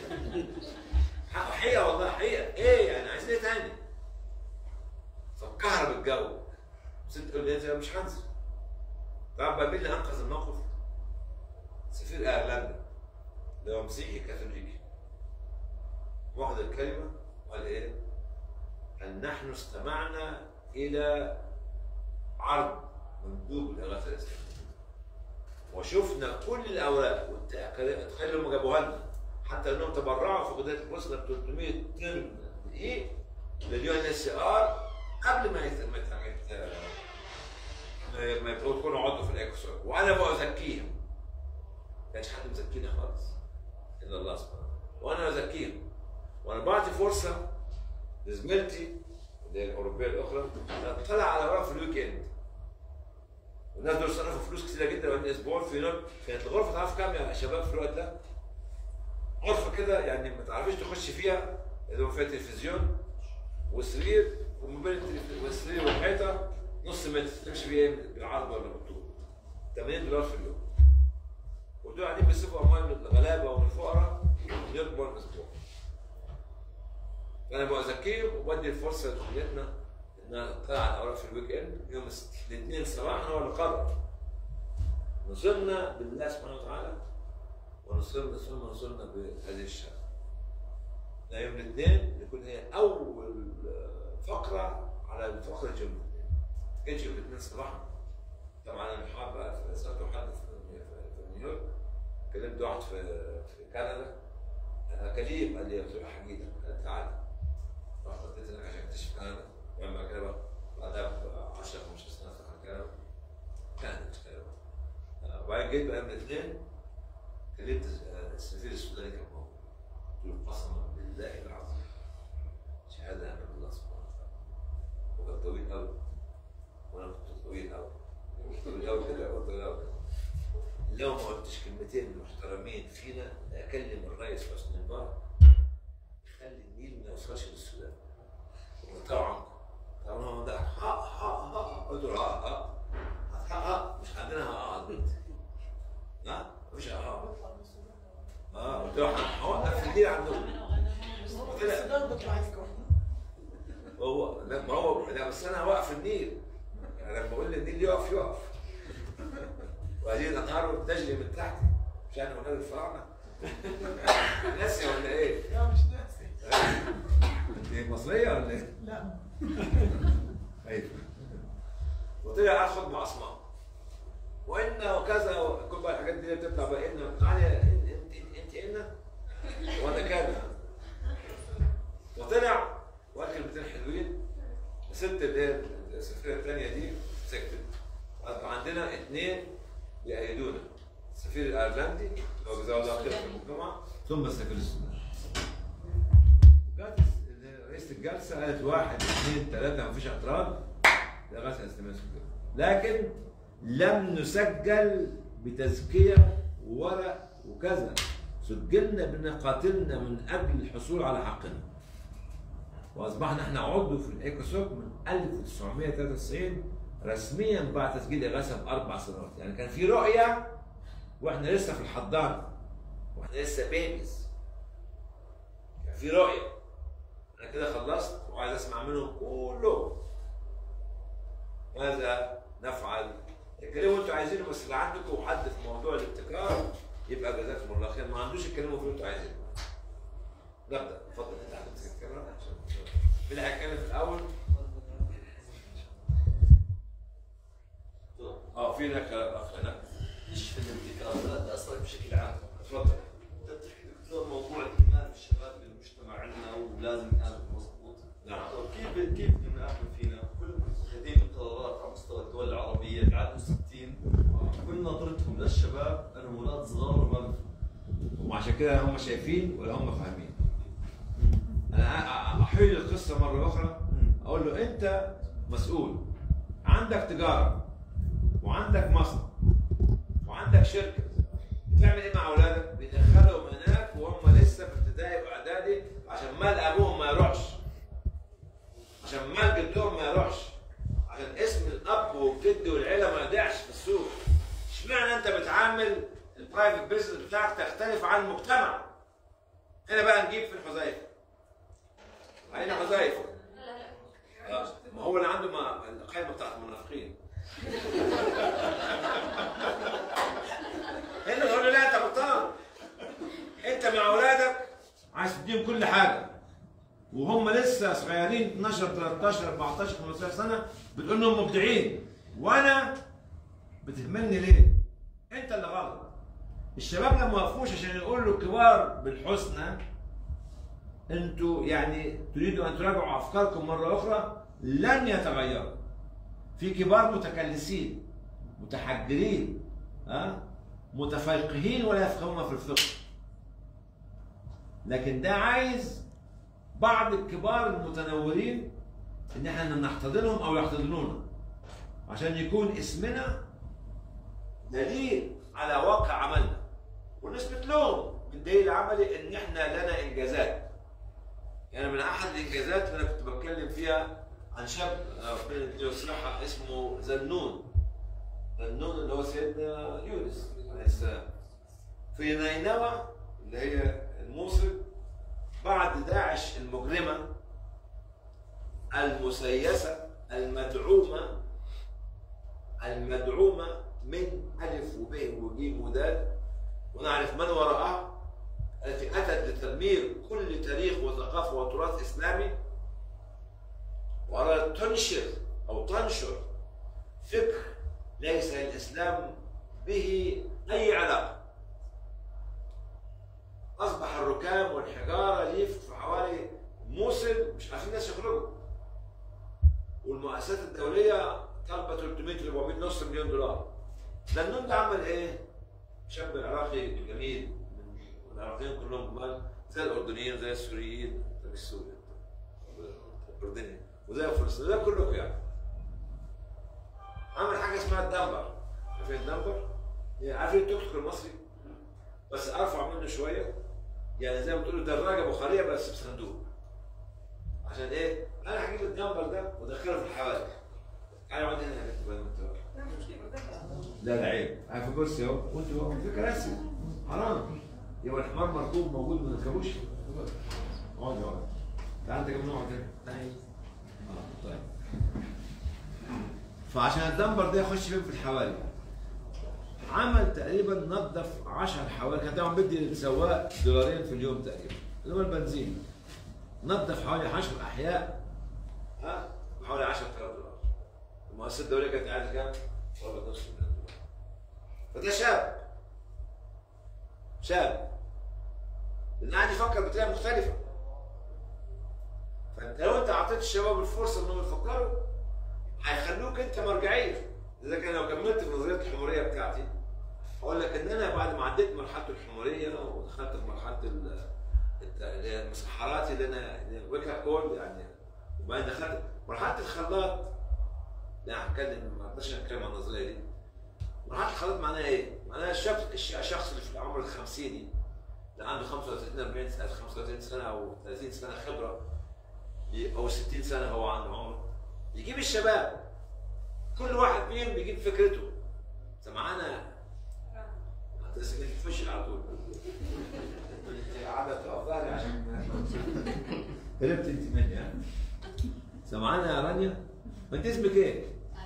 حقيقه والله حقيقه ايه يعني عايزين ايه تاني؟ فكهرب الجو ست تقول لي انت مش هنزل طبعا بقى مين اللي انقذ الموقف؟ سفير ايرلندا اللي هو مسيحي كاثوليكي واخد الكلمه وقال ايه؟ أن نحن استمعنا إلى عرض مندوب الإغاثة الإسلامية وشفنا كل الأوراق تخيل لما جابوها لنا حتى أنهم تبرعوا في قضية البوسنة ب 300 طن دقيق لليو ان اس ار قبل ما يت... ما يت... ما ما يكونوا عضو في الاكسور وانا بزكيهم ما كانش حد مزكينا خالص الا الله سبحانه وانا بزكيهم وانا بعطي فرصه لزميلتي اللي هي الاوروبيه الاخرى اطلع على ورق في الويك اند والناس دول صرفوا فلوس كتيره جدا بقالنا اسبوع في نوم كانت الغرفه تعرف كام يا شباب في الوقت ده؟ غرفه كده يعني ما تعرفيش تخش فيها اللي هو فيها تلفزيون وسرير وما بين التلفزيون والسرير والحيطه نص متر تمشي بيه بالعرض ولا بالطول 80 دولار في اليوم ودول قاعدين بيصرفوا اموال من الغلابه ومن الفقراء يكبر اسبوع فانا بزكيهم وبدي الفرصه لدنيتنا نطلع على الاوراق في الويك اند يوم الاثنين صباحا هو اللي قرر نصرنا بالله سبحانه وتعالى ونصرنا ثم نصرنا بهذه الشهاده لا يوم الاثنين يكون هي اول فقره على فقره يوم الاثنين ما كانش يوم الاثنين صباحا طبعا انا حاب بقى سالت واحد في في نيويورك كلمت واحد في في كندا انا كليم قال لي قلت له حقيقه قال تعالى رحت وديت هناك عشان اكتشف كندا ولما كده بقى بعدها ب 10 15 سنه في كندا كانت كندا آه، وبعدين جيت بقى من الاثنين كلمت آه، السفير السوداني كان موجود قلت له قسما بالله العظيم شهاده امام الله سبحانه وتعالى وكان طويل قوي وانا كنت طويل قوي طويل قوي كده قلت له قوي لو ما قلتش كلمتين محترمين فينا اكلم الرئيس حسني مبارك يخلي النيل ما يوصلش للسودان وطبعا طبعا هو ده ها ها ها قلت له ها ها ها ها مش عندنا ها ها البيت لا مفيش ها ها اه قلت له هوقف النيل عندهم قلت له السودان بيطلع يذكر هو لا ما هو لا بس انا هوقف النيل يعني لما بقول النيل يقف يقف وهذه الانهار تجري من تحتي مش انا ولاد الفراعنه ناسي ولا ايه؟ لا مش ناسي انت مصريه ولا ايه؟ لا ايوه وطلع اخد مع اسماء وان وكذا وكل بقى الحاجات دي بتطلع بقى ان تعالي يا- انت انت انت ان وانا كان وطلع وقال كلمتين حلوين الست اللي هي السفيره الثانيه دي سكتت اصبح عندنا اثنين بيأيدونا السفير الايرلندي اللي هو جزاه الله خير في الجمعه ثم السفير السوداني وكانت رئيسة الجلسة قالت واحد اثنين ثلاثة مفيش اعتراض لغاية الاستماع لكن لم نسجل بتزكية وورق وكذا سجلنا بأن قاتلنا من أجل الحصول على حقنا وأصبحنا احنا عضو في الإيكوسوك من 1993 رسميا بعد تسجيل إغاثة بأربع سنوات يعني كان في رؤية وإحنا لسه في الحضانة وإحنا لسه بيبيز كان في رؤية انا كده خلصت وعايز اسمع منهم كلهم ماذا نفعل اتكلموا انتوا عايزينه بس اللي عندكم حد في موضوع الابتكار يبقى جزاكم الله خير ما عندوش اتكلموا في اللي انتوا عايزينه نبدا اتفضل انت عندك تتكلم عشان مين اللي هيتكلم في الاول؟ اه في هناك اخ هناك مش في الابتكار لا ده اصلا بشكل عام اتفضل انت بتحكي دكتور موضوع اهمال الشباب بالمجتمع عندنا ولازم يكون مضبوط نعم. طب كيف كيف بنعمل فينا كل متخذين القرارات على مستوى الدول العربيه قعدوا 60 كل نظرتهم للشباب انهم اولاد صغار وما بيفهموا وعشان كده هم شايفين ولا هم فاهمين انا أ- أ- احيل القصه مره اخرى اقول له انت مسؤول عندك تجاره وعندك مصنع وعندك شركه بتعمل ايه مع اولادك؟ بتدخلهم هناك وهم لسه في ابتدائي واعدادي عشان مال ابوهم ما يروحش عشان مال جدهم ما يروحش عشان اسم الاب والجد والعيله ما يضيعش في السوق اشمعنى انت بتعامل البرايفت بيزنس بتاعك تختلف عن المجتمع هنا بقى نجيب في الحذيفه عين حذيفه آه، ما هو اللي عنده ما القائمه بتاعت المنافقين هنا نقول له لا انت غلطان انت مع اولادك عايز تديهم كل حاجه وهم لسه صغيرين 12 13 14 15 سنه بتقول لهم مبدعين وانا بتهملني ليه؟ انت اللي غلط الشباب لما وقفوش عشان يقولوا كبار بالحسنى انتوا يعني تريدوا ان تراجعوا افكاركم مره اخرى لن يتغيروا في كبار متكلسين متحجرين ها متفقهين ولا يفقهون في الفقه لكن ده عايز بعض الكبار المتنورين ان احنا نحتضنهم او يحتضنونا عشان يكون اسمنا دليل على واقع عملنا ونثبت لهم بالدليل العملي ان احنا لنا انجازات يعني من احد الانجازات اللي انا كنت بتكلم فيها عن شاب آه، ربنا يديله الصحه اسمه ذنون ذنون اللي هو سيدنا يونس عليه السلام في نينوى اللي هي الموصل بعد داعش المجرمه المسيسه المدعومة المدعومة من ألف وب وج ودال ونعرف من وراءها التي أتت لتدمير كل تاريخ وثقافة وتراث إسلامي وأرادت تنشر أو تنشر فكر ليس للإسلام به أي علاقة أصبح الركام والحجارة ليف في حوالي موصل مش عارفين الناس يخرجوا والمؤسسات الدولية طالبة 300 400 نص مليون دولار لأنهم ده عمل إيه؟ شاب عراقي جميل من العراقيين كلهم جمال زي الأردنيين زي السوريين مش سوري الأردني وزي الفلسطينيين زي كلكم يعني عمل حاجة اسمها الدمبر عارفين الدمبر؟ يعني عارفين التوك توك المصري؟ بس ارفع منه شويه يعني زي ما تقولوا دراجه بخاريه بس بصندوق عشان ايه؟ انا هجيب الجمبر ده وادخله في الحوادث انا اقعد هنا يا بنت بدل ما تقعد. لا لا عيب عارف الكرسي اهو وانت اهو في كراسي حرام يبقى الحمار مركوب موجود ما تركبوش اقعد يا ولد تعال انت كمان اقعد هنا تعال اه طيب فعشان الدمبر ده يخش فين في الحوالي عمل تقريبا نظف 10 حوالي كان طبعا بدي للسواق دولارين في اليوم تقريبا اللي هو البنزين نظف حوالي 10 احياء ها بحوالي 10000 دولار المؤسسه الدوليه كانت قاعده كام؟ قرابه نص مليون دولار فده شاب شاب اللي قاعد يفكر بطريقه مختلفه فانت لو انت اعطيت الشباب الفرصه انهم يفكروا هيخلوك انت مرجعيه اذا كان لو كملت في نظريه الحموريه بتاعتي اقول لك ان انا بعد ما عديت مرحله الحموريه ودخلت في مرحله ال- الت- اللي هي المسحرات اللي انا ويكا كول يعني وبعدين دخلت مرحله الخلاط لا هتكلم ما اقدرش اتكلم عن النظريه دي مرحله الخلاط معناها ايه؟ معناها الشخص الش- الشخص اللي في العمر الخمسيني اللي عنده 35 40 سنه 35 سنه او 30 سنه خبره ي- او 60 سنه هو عنده عمر يجيب الشباب كل واحد فيهم بيجيب فكرته سمعانا بس كنت تفشل على طول انت قاعده تقف ظهري عشان هربت انت مني ها سمعانا يا رانيا ما انت اسمك ايه؟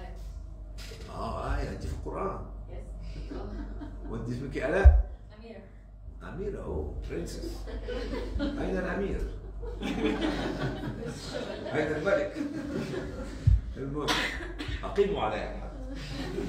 اه آية انت في القرآن وانت اسمك إيه؟ آلاء أميرة أميرة أوه برنسس أين الأمير؟ أين الملك؟ المهم أقيموا عليها الحد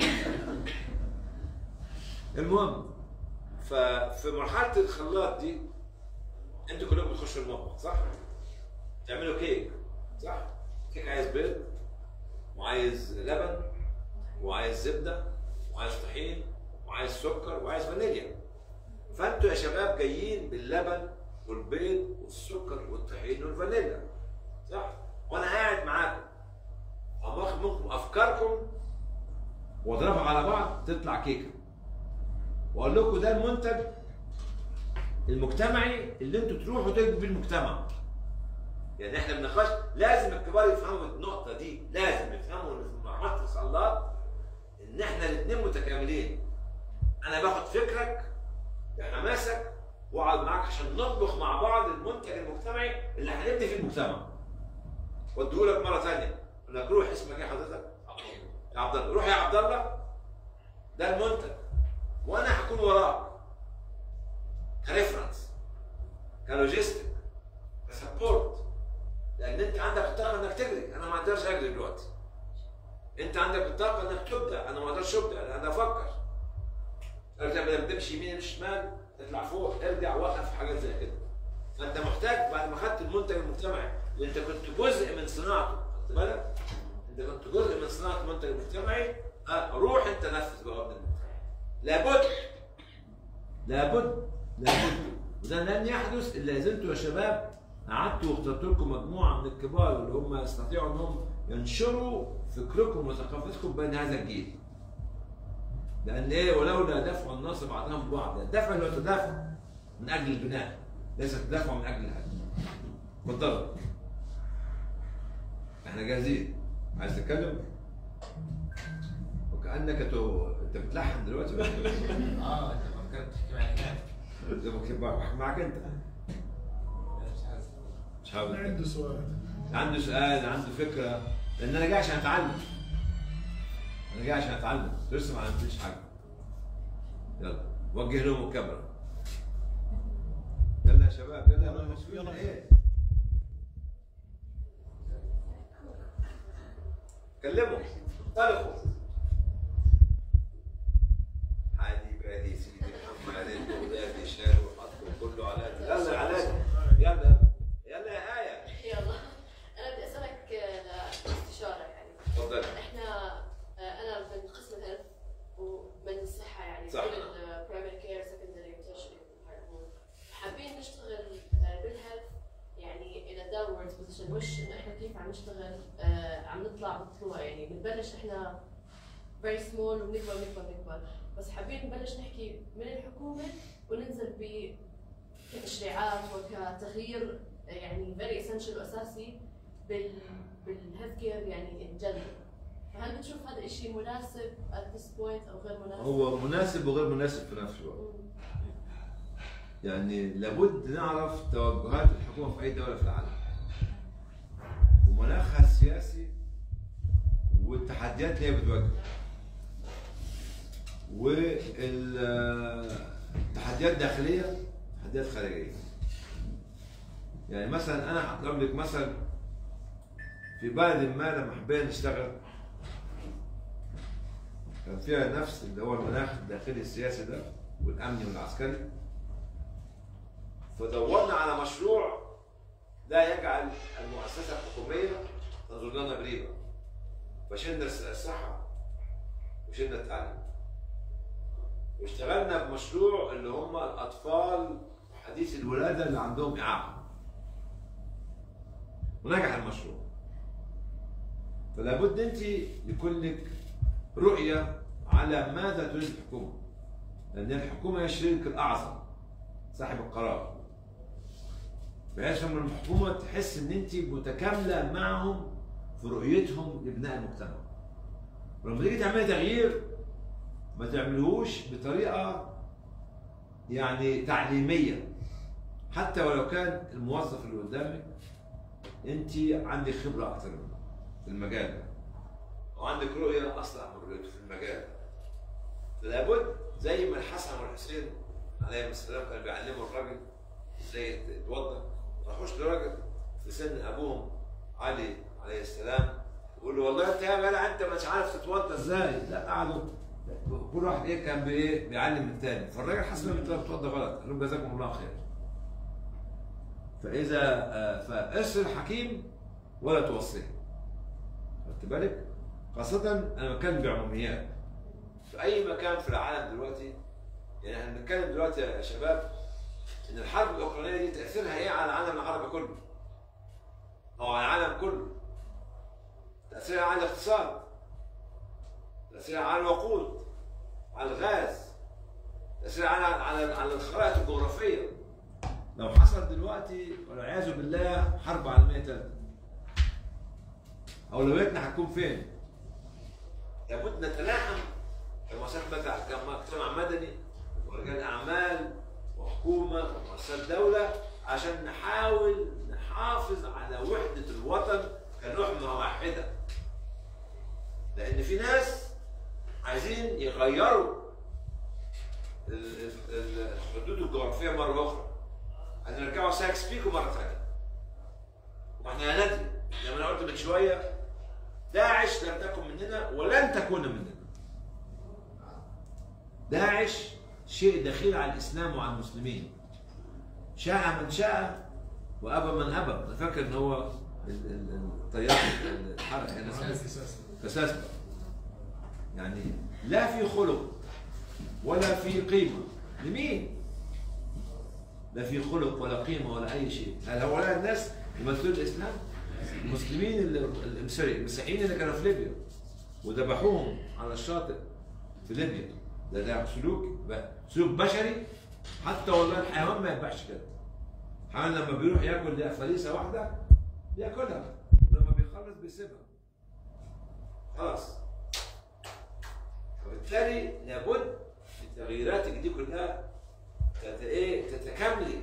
المهم ففي مرحلة الخلاط دي انتوا كلكم بتخشوا المطبخ صح؟ تعملوا كيك صح؟ كيك عايز بيض وعايز لبن وعايز زبدة وعايز طحين وعايز سكر وعايز فانيليا فانتوا يا شباب جايين باللبن والبيض والسكر والطحين والفانيليا صح؟ وانا قاعد معاكم اما اخد منكم افكاركم واضربها على بعض تطلع كيكه واقول لكم ده المنتج المجتمعي اللي انتوا تروحوا تجدوا بيه المجتمع يعني احنا بنقاش لازم الكبار يفهموا النقطه دي لازم يفهموا ان في مرحله الخلاط ان احنا الاثنين متكاملين انا باخد فكرك بحماسك واقعد معاك عشان نطبخ مع بعض المنتج المجتمعي اللي هنبني فيه المجتمع واديهولك مره ثانيه اقول لك روح اسمك ايه حضرتك؟ يا عبد الله روح يا عبد الله ده المنتج وانا هكون وراك كريفرنس كلوجيستيك كسبورت لان انت عندك الطاقه انك تجري انا ما اقدرش اجري دلوقتي انت عندك الطاقه انك تبدع انا ما اقدرش ابدع انا افكر ارجع بدل تمشي يمين مش شمال تطلع فوق ارجع وقف حاجات زي كده فانت محتاج بعد ما خدت المنتج المجتمعي اللي انت كنت جزء من صناعته خدت بالك انت كنت جزء من صناعه المنتج المجتمعي اه روح انت نفذ بقى ابن المجتمع لابد لابد لابد وده لن يحدث الا اذا انتوا يا شباب قعدتوا واخترت لكم مجموعه من الكبار اللي هم يستطيعوا انهم ينشروا فكركم وثقافتكم بين هذا الجيل. لان ايه ولولا دفع الناس بعضهم ببعض، الدفع اللي هو تدافع من اجل البناء ليس تدافع من اجل الهدم. اتفضلوا. احنا جاهزين. عايز تتكلم؟ وكانك تو... انت بتلحن دلوقتي ولا إيه؟ اه انت فكرت تحكي معي كمان زي ما كنت بحكي معك انت مش عايز مش حابب عنده سؤال عنده سؤال عنده فكره لان انا جاي عشان اتعلم انا جاي عشان اتعلم لسه ما عملتش حاجه يلا وجه لهم الكاميرا يلا يا شباب يلا يلا يلا ايه كلموا انطلقوا عادي بادي سيدي محمد عليك ولادي شال وحطوا كله على يلا يا علاء يلا يلا يا آية يلا انا بدي اسالك آه، استشاره يعني تفضل احنا آه، انا من قسم الهيلث ومن الصحه يعني صح. برايمري كير سكندري وترشري حابين نشتغل آه، بالهيلث يعني الى داونورد بوزيشن مش انه احنا كيف عم نشتغل آه، عم نطلع بطلوع يعني بنبلش احنا فيري سمول وبنكبر بنكبر بنكبر بس حابين نبلش نحكي من الحكومه وننزل ب كتشريعات وكتغيير يعني فيري اسينشال واساسي بال بالهيلث كير يعني ان جنرال فهل بتشوف هذا الشيء مناسب at this point او غير مناسب؟ هو مناسب وغير مناسب في نفس الوقت مم. يعني لابد نعرف توجهات الحكومه في اي دوله في العالم ومناخها السياسي والتحديات اللي هي بتواجهها والتحديات الداخليه تحديات خارجيه يعني مثلا انا هضرب لك مثل في بلد ما لما حبينا نشتغل كان فيها نفس اللي هو المناخ الداخلي السياسي ده والامني والعسكري فدورنا على مشروع لا يجعل المؤسسه الحكوميه تنظر لنا بريبه فشلنا الصحه وشلنا التعليم واشتغلنا بمشروع اللي هم الاطفال حديث الولاده اللي عندهم اعاقه ونجح المشروع فلا بد انت يكون لك رؤيه على ماذا تريد الحكومه لان الحكومه هي الشريك الاعظم صاحب القرار بحيث ان الحكومه تحس ان انت متكامله معهم في رؤيتهم لبناء المجتمع ولما تيجي تعملي تغيير ما تعملهوش بطريقه يعني تعليميه حتى ولو كان الموظف اللي قدامك انت عندك خبره اكتر منه في المجال ده وعندك رؤيه اصلح من رؤيته في المجال ده فلابد زي ما الحسن والحسين عليهم السلام كانوا بيعلموا الراجل ازاي يتوضا ما راحوش لراجل في سن ابوهم علي عليه السلام يقول له والله انت يا جدع انت مش عارف تتوضا ازاي لا قعدوا كل واحد ايه كان بايه بيعلم الثاني فالراجل حس ان انت بتوضا غلط قال لهم جزاكم الله خير فاذا آه، فارسل حكيم ولا توصيه خدت بالك خاصة أنا بتكلم بعموميات في أي مكان في العالم دلوقتي يعني احنا بنتكلم دلوقتي يا شباب إن الحرب الأوكرانية دي تأثيرها إيه على العالم العربي كله؟ أو على العالم كله؟ تأثيرها على الاقتصاد تأثيرها على الوقود على الغاز تأثيرها على على على الخرائط الجغرافية لو حصل دلوقتي والعياذ بالله حرب عالمية ثالثة أولوياتنا هتكون فين؟ لابد نتلاحم كمؤسسات مجتمع مدني ورجال أعمال وحكومة ومؤسسات دولة عشان نحاول نحافظ على وحدة الوطن كلحمة واحدة لأن في ناس عايزين يغيروا ال- ال- ال- الحدود الجغرافية مرة أخرى عايزين يرجعوا سايكس بيكو مرة ثانية واحنا لا ندري زي ما انا قلت من شويه داعش لم تكن مننا ولن تكون مننا داعش شيء دخيل على الاسلام وعلى المسلمين شاء من شاء وابى من ابى انا فاكر ان هو ال- ال- الطيار الحرق هنا اسمه كساسبة يعني لا في خلق ولا في قيمة لمين؟ لا في خلق ولا قيمة ولا أي شيء هل هؤلاء الناس يمثلون الإسلام؟ المسلمين اللي اللي- سوري المسيحيين اللي كانوا في ليبيا وذبحوهم على الشاطئ في ليبيا ده ده سلوك ب- سلوك بشري حتى والله الحيوان ما يذبحش كده الحيوان لما بيروح ياكل فريسه واحده بياكلها ولما بيخلص بيسيبها خلاص وبالتالي لابد التغييرات دي كلها تت... ايه تتكاملي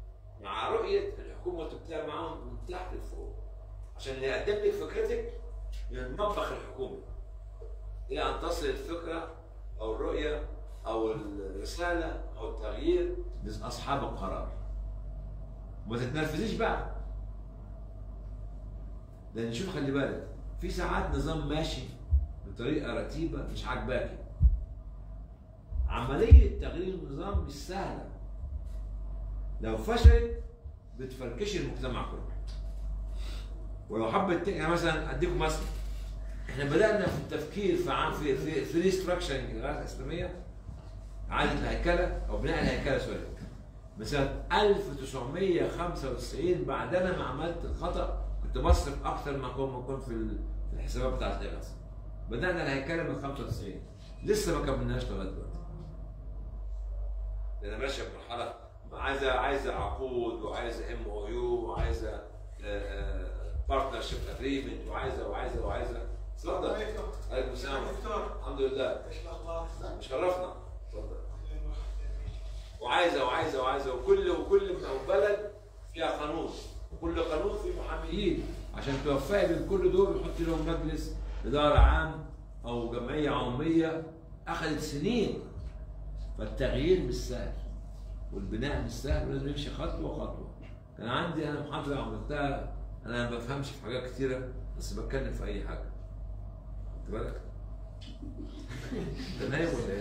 مع رؤيه الحكومه وتبتدي معاهم من تحت لفوق عشان اللي يقدم لك فكرتك من المطبخ الحكومي الى ان تصل الفكره او الرؤيه او الرساله او التغيير لاصحاب القرار وما تتنرفزيش بقى لان شوف خلي بالك في ساعات نظام ماشي بطريقه رتيبه مش عاجباكي عمليه تغيير النظام مش سهله لو فشلت بتفركشي المجتمع كله ولو حبت يعني مثلا اديكم مثل احنا بدانا في التفكير في عام في في في ريستراكشرنج الغاز الاسلاميه اعاده الهيكله او بناء الهيكله سوري من سنه 1995 بعد انا ما عملت الخطا كنت بصرف اكثر ما كنت بكون في ال- في الحسابات بتاعت الغاز بدانا الهيكله من 95 لسه ما كملناش لغايه دلوقتي لان ماشيه بمرحله عايزه عايزه عقود وعايزه ام او يو وعايزه بارتنر شيب اجريمنت وعايزه وعايزه وعايزه اتفضل عليكم السلام دكتور الحمد لله ايش الاخبار؟ شرفنا اتفضل وعايزه وعايزه وعايزه وكل وكل بلد فيها قانون وكل قانون فيه محاميين عشان توفقي بين كل دول ويحط لهم مجلس اداره عام او جمعيه عموميه اخذت سنين فالتغيير مش سهل والبناء مش سهل ولازم يمشي خطوه خطوه كان عندي انا محاضره عملتها انا ما بفهمش في حاجات كتيره بس بتكلم في اي حاجه خدت بالك؟ انت نايم ولا ايه؟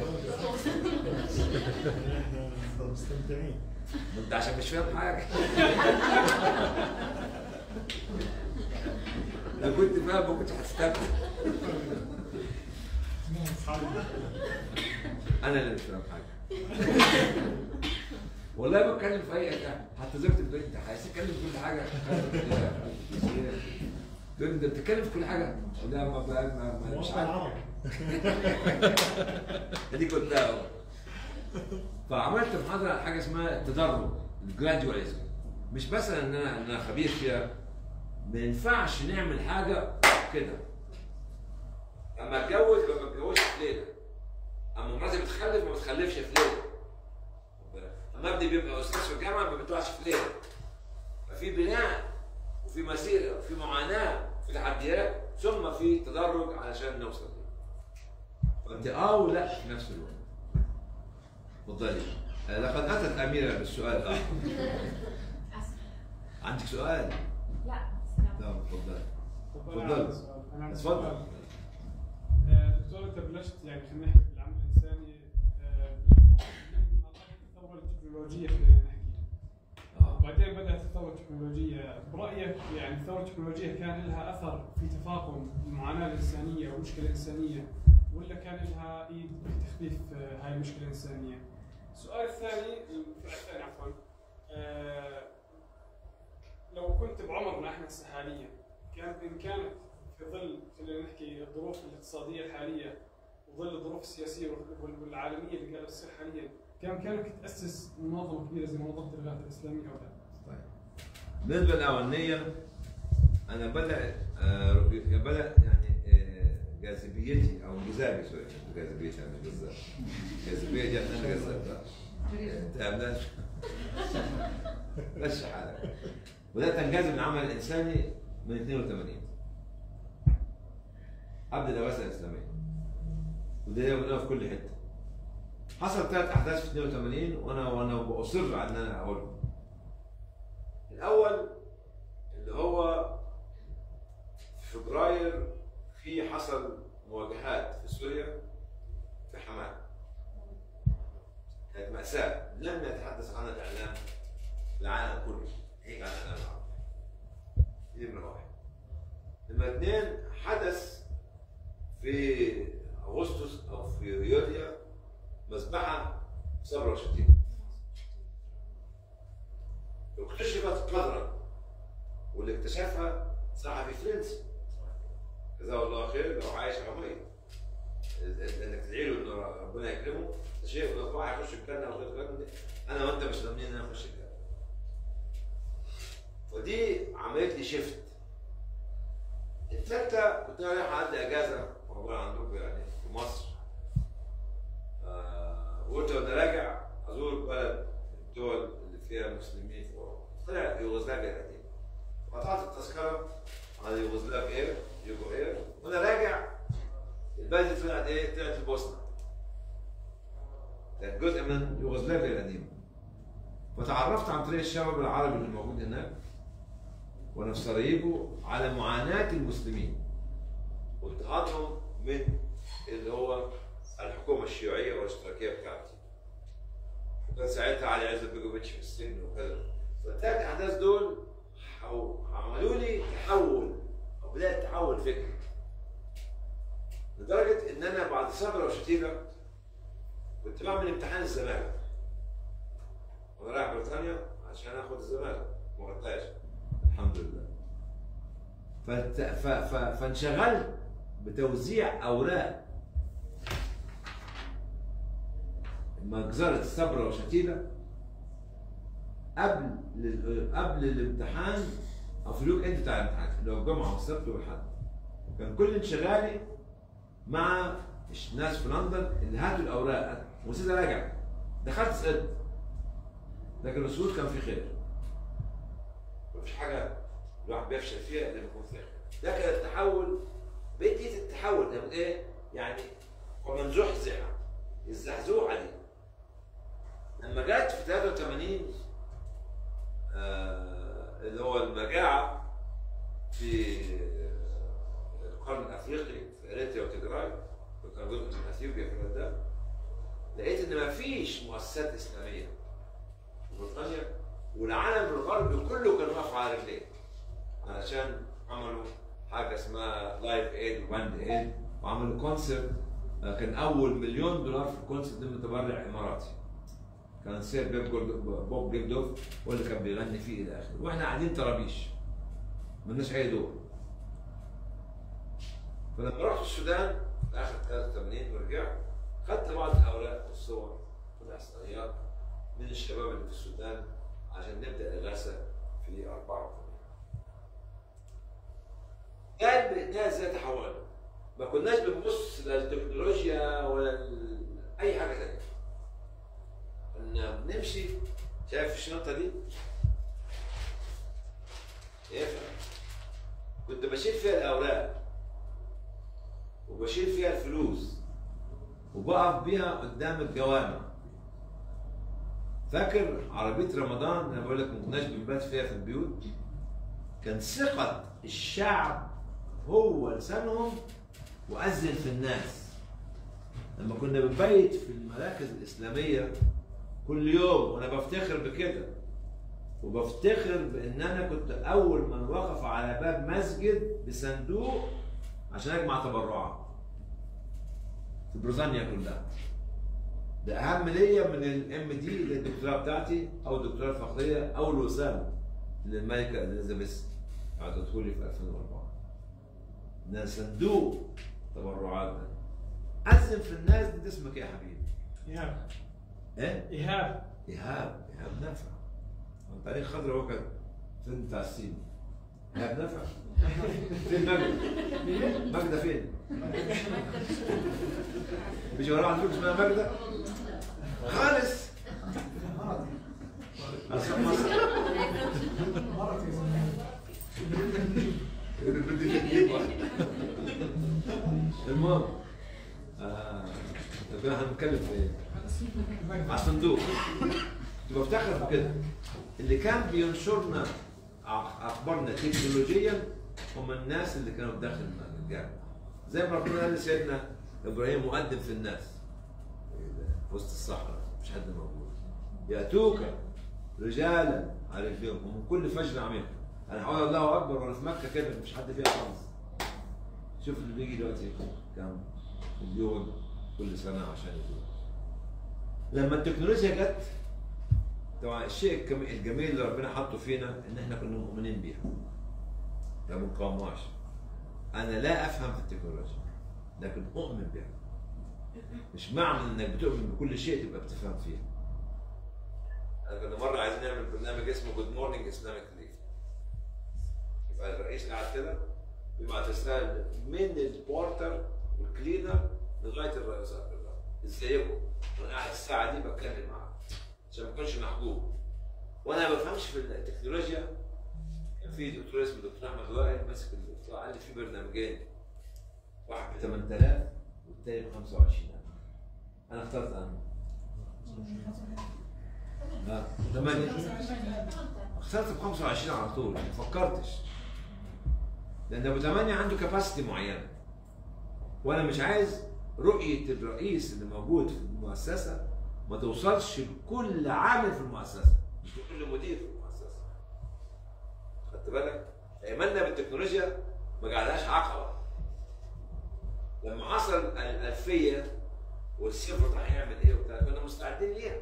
احنا مستمتعين ما انت عشان مش فاهم حاجه لو كنت فاهم ما كنتش هتستمتع اصحابي انا اللي مش فاهم حاجه والله بتكلم في اي حاجه حتى زوجتي بتقول لي انت عايز تتكلم في كل حاجه تقول لي انت بتتكلم في كل حاجه لا ما ما ما- ما- مش وطن عارف عربي دي قلتها اهو فعملت محاضره عن حاجه اسمها التدرج الجراديواليزم مش بس ان انا ان انا خبير فيها ما ينفعش نعمل حاجه كده اما اتجوز ما بتجوزش في ليله اما مراتي بتخلف ما بتخلفش في ليله اما ابني بيبقى استاذ في الجامعه ما بيطلعش في ليله ففي بناء وفي مسيره وفي معاناه وفي تحديات ثم في تدرج علشان نوصل ليه فانت اه ولا في نفس الوقت اتفضلي آه، لقد اتت اميره بالسؤال الاخر عندك سؤال؟ لا نعم اتفضلي تفضل تفضل. أنا عندي سؤال. أنا عندي اتفضل. سؤال. آه، دكتور انت بلشت يعني خلينا نحكي بالعمل الانساني آه، من مراحل الثوره التكنولوجيه خلينا نحكي اه وبعدين بدات الثوره التكنولوجيه برايك يعني الثوره التكنولوجيه كان لها اثر في تفاقم المعاناه الانسانيه او المشكله الانسانيه ولا كان لها ايد في تخفيف آه، هاي المشكله الانسانيه؟ السؤال الثاني السؤال الثاني عفوا آه، لو كنت بعمرنا احنا هسه حاليا كان بامكانك في ظل خلينا نحكي الظروف الاقتصاديه الحاليه وظل الظروف السياسيه وال- والعالميه اللي قاعده تصير حاليا كان بامكانك تاسس منظمه كبيره زي منظمه الغاثه الاسلاميه او لا؟ طيب بالنسبه للاولانيه انا بدا آه بدا يعني آه جاذبيتي او انجذابي سوري مش جاذبيتي انا مش جذاب جاذبيه دي انا جذاب لا تعبناش مشي حالك بدات انجذب العمل الانساني من 82 قبل الدراسه الاسلاميه وده بنقولها في كل حته حصل ثلاث احداث في 82 وانا وانا باصر على ان انا اقولهم الاول اللي هو في فبراير في حصل مواجهات في سوريا في حماه كانت مأساة لم يتحدث عنها الإعلام في العالم كله هيك عن الإعلام العربي دي نمرة واحد نمرة اثنين حدث في أغسطس أو في يوليو مذبحة صبرا وشتيمة اكتشفت قدرا واللي اكتشفها صحفي فرنسي جزاه الله خير لو عايش او ميت انك تدعي له انه ربنا يكرمه ده شيء انه واحد يخش الجنه او غير الجنة. انا وانت مش ضامنين ان انا اخش الجنه فدي عملت لي شيفت الثالثه كنت انا رايح اعدي اجازه موجوده عندكم يعني في مصر آه، وقلت وانا راجع ازور بلد من الدول اللي فيها مسلمين في اوروبا طلع يوغوسلافيا القديمه قطعت التذكره على يوغوسلاف اير يوغو اير كان جزء من يوغوسلافيا القديمه فتعرفت عن طريق الشباب العربي اللي موجود هناك وانا في سراييفو على معاناه المسلمين واضطهادهم من اللي هو الحكومه الشيوعيه والاشتراكيه بتاعتي وكان ساعتها علي عزت بيجوفيتش في السجن وكذا فالثلاث احداث دول حو- عملوا لي تحول او بدايه تحول فكري لدرجه ان انا بعد ثغره وشتيله كنت بعمل امتحان الزمالة وانا رايح بريطانيا عشان اخد الزمالة ما خدتهاش الحمد لله فت... ف... ف... فانشغلت بتوزيع اوراق مجزرة الصبرة وشتيلة قبل لل... قبل الامتحان او في الويك اند بتاع الامتحان اللي هو الجمعه والسبت والحد كان كل انشغالي مع الناس في لندن اللي هاتوا الاوراق ونسيت اراجع دخلت سقطت لكن السقوط كان في خير مفيش حاجه الواحد بيفشل فيها الا بيكون فيها خير ده كان التحول بدايه التحول ده من ايه؟ يعني ومن زحزح الزحزوحه دي لما جت في 83 آه اللي هو المجاعه في القرن الافريقي في اريتريا وتجراي وكان جزء من اثيوبيا في الوقت ده لقيت ان مفيش مؤسسات اسلاميه في بريطانيا والعالم الغربي كله كان واقف على رجليه علشان عملوا حاجه اسمها لايف ايد وباند ايد وعملوا كونسرت آه، كان اول مليون دولار في الكونسرت ده متبرع اماراتي كان سير بيب جولد- بوب جيبدوف هو اللي كان بيغني فيه الى اخره واحنا قاعدين طرابيش ملناش اي دور فلما رحت السودان في اخر 83 ورجعت خدت بعض الاوراق والصور والاحصائيات من الشباب اللي في السودان عشان نبدا الاغاثه في 84 كان بإنها ازاي تحولنا ما كناش بنبص لا للتكنولوجيا ولا ل- اي حاجه ثانيه كنا بنمشي شايف الشنطه دي؟ افهم كنت بشيل فيها الاوراق وبشيل فيها الفلوس وبقف بيها قدام الجوامع فاكر عربية رمضان انا بقول لك ما كناش بنبات فيها في البيوت كان ثقة الشعب هو لسانهم وأذن في الناس لما كنا بنبيت في المراكز الإسلامية كل يوم وأنا بفتخر بكده وبفتخر بإن أنا كنت أول من وقف على باب مسجد بصندوق عشان أجمع تبرعات في بريطانيا كلها ده اهم ليا من الام دي اللي هي الدكتوراه بتاعتي او الدكتوراه الفخريه او الوسام اللي الملكه اليزابيث اعطته لي في 2004 ده صندوق تبرعات ده اذن في الناس دي اسمك إيه يا حبيبي ايهاب ايه ايهاب ايهاب ايهاب نافع انت عليك خضرا وكذا فين بتاع السين ايهاب نافع فين ماجدة ماجدة فين مش وراها عندكم اسمها ماجدة خالص عشان مصر بدي تجيب واحد. المهم آه، طب احنا هنتكلم في ايه؟ على الصندوق كنت بفتخر بكده اللي كان بينشرنا أخ- اخبارنا تكنولوجيا هم الناس اللي كانوا داخل الجامعه زي ما ربنا قال لسيدنا ابراهيم مقدم في الناس في وسط الصحراء مش حد موجود ياتوك رجالا على رجليهم ومن كل فجر عميق انا حول الله اكبر وانا في مكه كده مش حد فيها خالص شوف اللي بيجي دلوقتي كام مليون كل سنه عشان يزور لما التكنولوجيا جت طبعا الشيء الكم- الجميل اللي ربنا حطه فينا ان احنا كنا مؤمنين بيها ما بنقاومهاش انا لا افهم في التكنولوجيا لكن اؤمن بها مش معنى انك بتؤمن بكل شيء تبقى بتفهم فيها انا كنا مره عايزين نعمل برنامج اسمه جود مورنينج اسلامك ليف يبقى الرئيس قاعد كده بيبعت رسائل من البورتر والكلينر لغايه الرئيسات كلها ازيكم انا قاعد الساعه دي بتكلم معاه عشان ما اكونش محجوب وانا ما بفهمش في التكنولوجيا كان في دكتور اسمه دكتور احمد وائل ماسك الدكتوراه قال لي في برنامجين واحد ب 8000 والتاني ب 25000 انا اخترت انا لا 8 خسرت ب 25 على طول ما فكرتش لان ابو 8 عنده كاباسيتي معينه وانا مش عايز رؤيه الرئيس اللي موجود في المؤسسه ما توصلش لكل عامل في المؤسسه مش لكل مدير في المؤسسه خدت بالك ايماننا بالتكنولوجيا ما جعلهاش عقبه لما حصل الالفيه والصفر راح يعمل ايه وبتاع كنا مستعدين ليها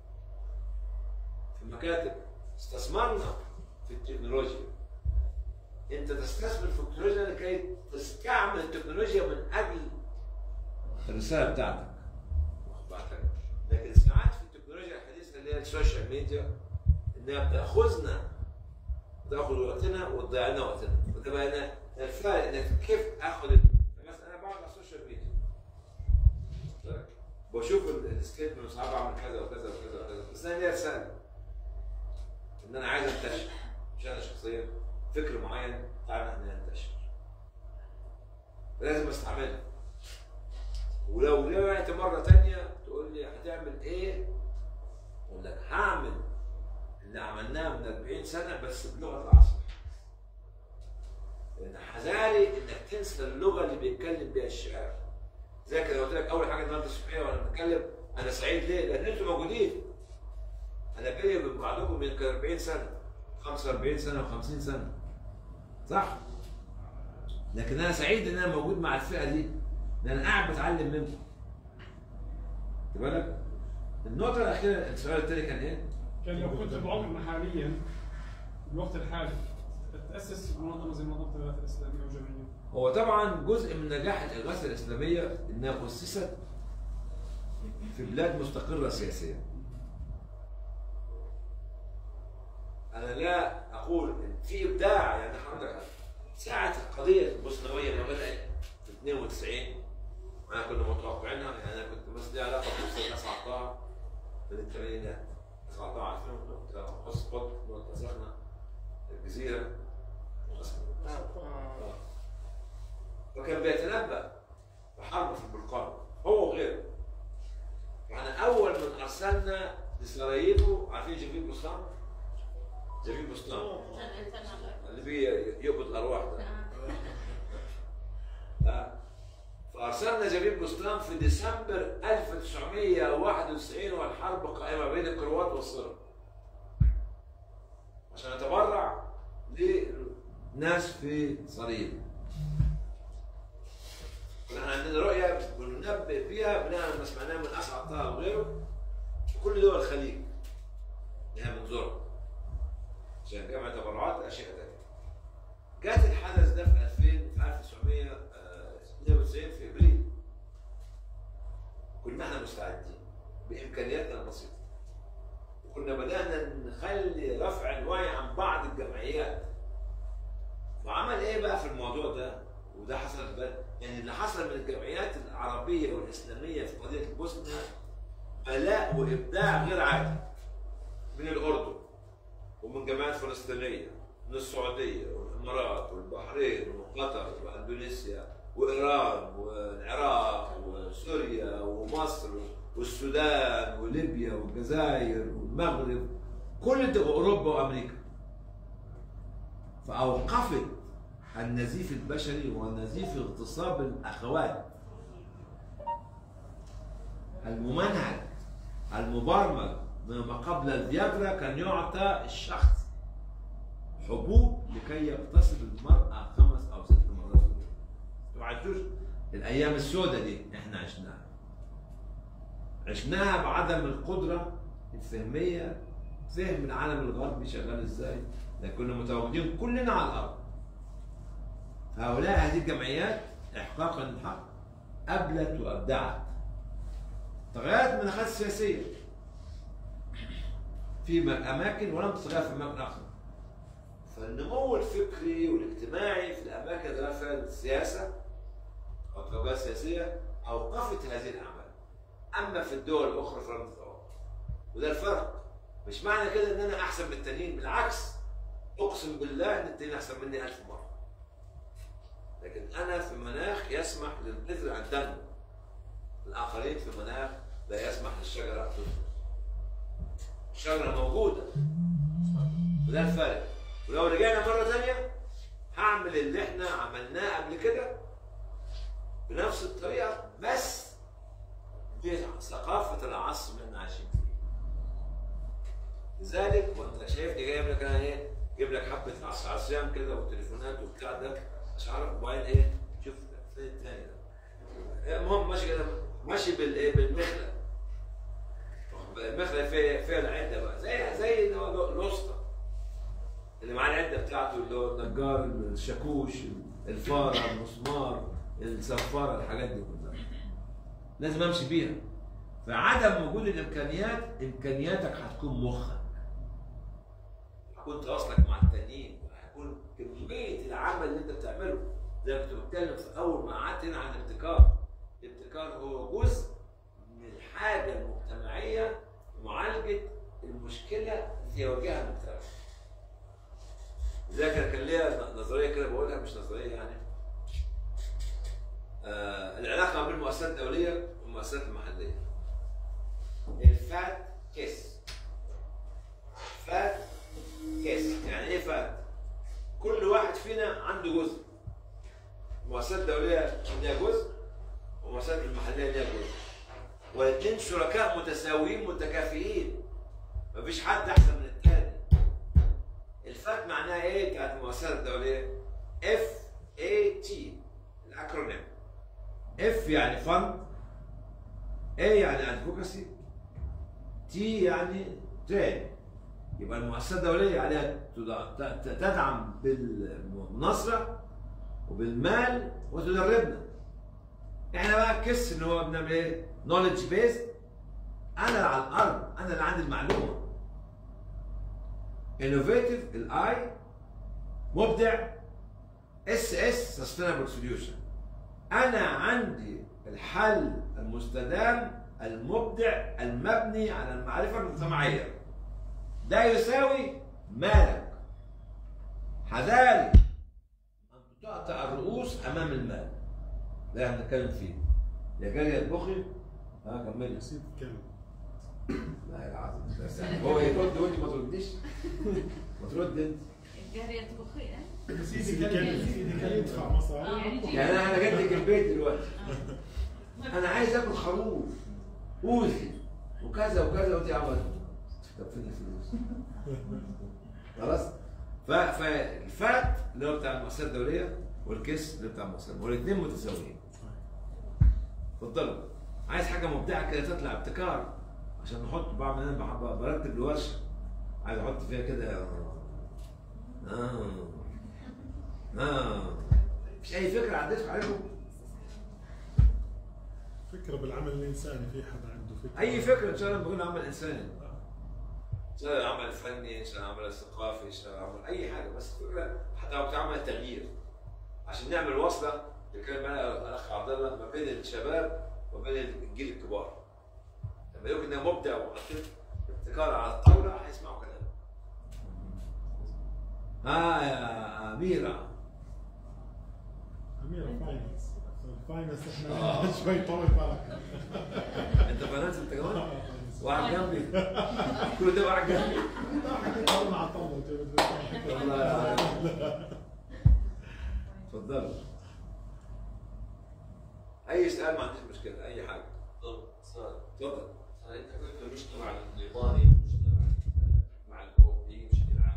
في المكاتب استثمرنا في التكنولوجيا انت تستثمر في التكنولوجيا لكي تستعمل التكنولوجيا من اجل الرساله بتاعتك واخد بالك؟ لكن ساعات في التكنولوجيا الحديثه اللي هي السوشيال ميديا انها بتاخذنا تاخذ وقتنا وتضيع لنا وقتنا وده بقى هنا الفرق انك كيف اخذ ال- مثلا انا بقعد على السوشيال ميديا بالك؟ بشوف ال- الستيتمنت صعب اعمل كذا وكذا وكذا وكذا بس انا ليا رساله ان انا عايز انتشر مش انا شخصيا فكر معين تعالى احنا ننتشر لازم استعملها ولو رجعت مره تانية تقول لي هتعمل ايه؟ اقول لك هعمل اللي عملناه من 40 سنه بس بلغه العصر. لان حذاري انك تنسى اللغه اللي بيتكلم بيها الشاعر. زي كده قلت لك اول حاجه النهارده الصبحيه وانا بتكلم انا سعيد ليه؟ لان انتم موجودين. انا بيني وبين بعضكم من 40 سنه 45 سنه و50 سنه. صح؟ لكن انا سعيد ان انا موجود مع الفئه دي لان انا قاعد بتعلم منكم. خد بالك؟ النقطة الأخيرة السؤال التاني كان إيه؟ كان لو كنت بعمرنا حاليا بالوقت الحالي تاسس منظمه زي منظمه الولايات الاسلاميه وجمعيه هو طبعا جزء من نجاح الإغاثة الإسلامية إنها أسست في بلاد مستقرة سياسيا. أنا لا أقول إن في إبداع يعني حضرتك ساعة القضية البوسنوية ما بدأت في 92 أنا كنا متوقعينها يعني أنا كنت بس لي علاقة بالأستاذ ناس عطاها من الثمانينات ناس عطاها عارفين كنت هوت سبوت اتفقنا الجزيرة وكان بيتنبأ بحرب في البلقان هو وغيره يعني أول من أرسلنا لسراييفو عارفين جبريل بسلام؟ جبريل بسلام اللي بيقبض الأرواح ده آه. فأرسلنا جبريل بسلام في ديسمبر 1991 والحرب قائمة بين الكروات والصرب عشان نتبرع لناس في صليب كنا عندنا رؤية بننبه فيها بناء على ما سمعناه من أسعد طه وغيره في كل دول الخليج لها منظور عشان جمع تبرعات أشياء تانية جات الحدث ده في 2000 في 1992 في ابريل كنا احنا مستعدين بامكانياتنا البسيطه وكنا بدانا نخلي رفع الوعي عن بعض الجمعيات وعمل ايه بقى في الموضوع ده وده حصل بقى يعني اللي حصل من الجمعيات العربيه والاسلاميه في قضيه البوسنه بلاء وابداع غير عادي من الاردن ومن جماعات فلسطينيه من السعوديه والامارات والبحرين وقطر واندونيسيا وايران والعراق وسوريا ومصر والسودان وليبيا والجزائر والمغرب كل دول اوروبا وامريكا فاوقفت النزيف البشري ونزيف اغتصاب الاخوات الممنهج المبرمج ما قبل الفياجرا كان يعطى الشخص حبوب لكي يغتصب المرأة خمس أو ست مرات في اليوم. ما عشتوش الأيام السوداء دي إحنا عشناها. عشناها بعدم القدرة الفهمية فهم العالم الغربي شغال إزاي لكن كنا متواجدين كلنا على الأرض. هؤلاء هذه الجمعيات إحقاقا للحق أبلت وأبدعت. تغيرت المناخات السياسية في أماكن ولم تتغير في أماكن أخرى. فالنمو الفكري والاجتماعي في الاماكن اللي فيها السياسه او القضايا السياسيه اوقفت هذه الاعمال. اما في الدول الاخرى فلم تتوقف. وده الفرق. مش معنى كده ان انا احسن من التانيين بالعكس اقسم بالله ان التانيين احسن مني ألف مره. لكن انا في مناخ يسمح للبذر ان تنمو. الاخرين في مناخ لا يسمح للشجره ان تنمو. الشجره موجوده وده الفرق ولو رجعنا مره ثانيه هعمل اللي احنا عملناه قبل كده بنفس الطريقه بس بثقافه العصر اللي احنا عايشين فيه لذلك وانت شايفني جايب لك انا ايه جايب لك حبه عص- عصيان كده وتليفونات وبتاع ده عشان اعرف موبايل ايه شوف فين التاني ده المهم ماشي كده ماشي بالايه بالمخله المخله فيها فيها العده بقى زي زي اللي هو الوسطى اللي معاه العده بتاعته اللي هو النجار الشاكوش الفاره المسمار الصفاره الحاجات دي كلها لازم امشي بيها فعدم وجود الامكانيات امكانياتك هتكون مخك هتكون تواصلك مع التانيين وهيكون كميه العمل اللي انت بتعمله زي ما كنت بتكلم في اول ما قعدت هنا عن الابتكار الابتكار هو جزء من الحاجه المجتمعيه معالجه المشكله اللي يواجهها المجتمع لذلك أنا كان ليا نظريه كده بقولها مش نظريه يعني آه العلاقه ما بين المؤسسات الدوليه والمؤسسات المحليه الفات كيس فات كيس يعني ايه فات كل واحد فينا عنده جزء المؤسسات الدوليه ليها جزء والمؤسسات المحليه ليها جزء والاثنين شركاء متساويين متكافئين مفيش حد احسن من الثاني الفات معناها ايه بتاعت المؤسسات الدوليه اف اي تي الاكرونيم اف يعني فند اي يعني ادفوكاسي تي يعني ترين يبقى المؤسسات الدوليه عليها تدع- ت- تدعم بالمناصره وبالمال وتدربنا احنا بقى الكس ان هو بنعمل ايه؟ نولج بيز انا اللي على الارض انا اللي عندي المعلومه انوفيتيف الاي مبدع اس اس سستينبل سوليوشن انا عندي الحل المستدام المبدع المبني على المعرفه المجتمعيه ده يساوي مالك حذاري ان تقطع الرؤوس امام المال ده احنا بنتكلم فيه يا جاري اطبخي ها كملي نسيت اتكلم لا يا عظيم بس يعني هو يرد وانت ما ترديش ما ترد انت الجارية تبخي نسيت اتكلم نسيت اتكلم يدفع مصاري يعني انا جيت لك البيت دلوقتي انا عايز اكل خروف اوزي وكذا وكذا وانت عملت طب فين الفلوس؟ خلاص؟ ف- فالفات اللي هو بتاع المؤسسات الدوليه والكيس اللي بتاع المؤسسات والاثنين متساويين اتفضلوا عايز حاجه مبدعه كده تطلع ابتكار عشان نحط بعمل انا بحب- برتب الورشه عايز احط فيها كده اه اه مش اي فكره عديتوا عليكم فكره بالعمل الانساني في حدا عنده فكره اي فكره ان شاء الله بقول عمل انساني ان شاء الله عمل فني ان شاء الله عمل ثقافي ان شاء الله عمل اي حاجه بس فكره حتى لو بتعمل تغيير عشان نعمل وصله بيتكلم عنها الاخ عبد الله ما بين الشباب وبين الجيل الكبار لما يكون انه مبدع وحطيت ابتكار على الطاوله هيسمعوا كلام ها يا اميره اميره فاينانس الفاينانس آه. احنا شوي طول بالك انت فنانس انت كمان واحد جنبي كل ده واحد جنبي حكيت اول مع الطاوله والله اتفضلوا اي سؤال ما عنديش مشكله اي حاجه طب سؤال اتفضل انت قلت المجتمع الايطالي المجتمع مع الاوروبي بشكل عام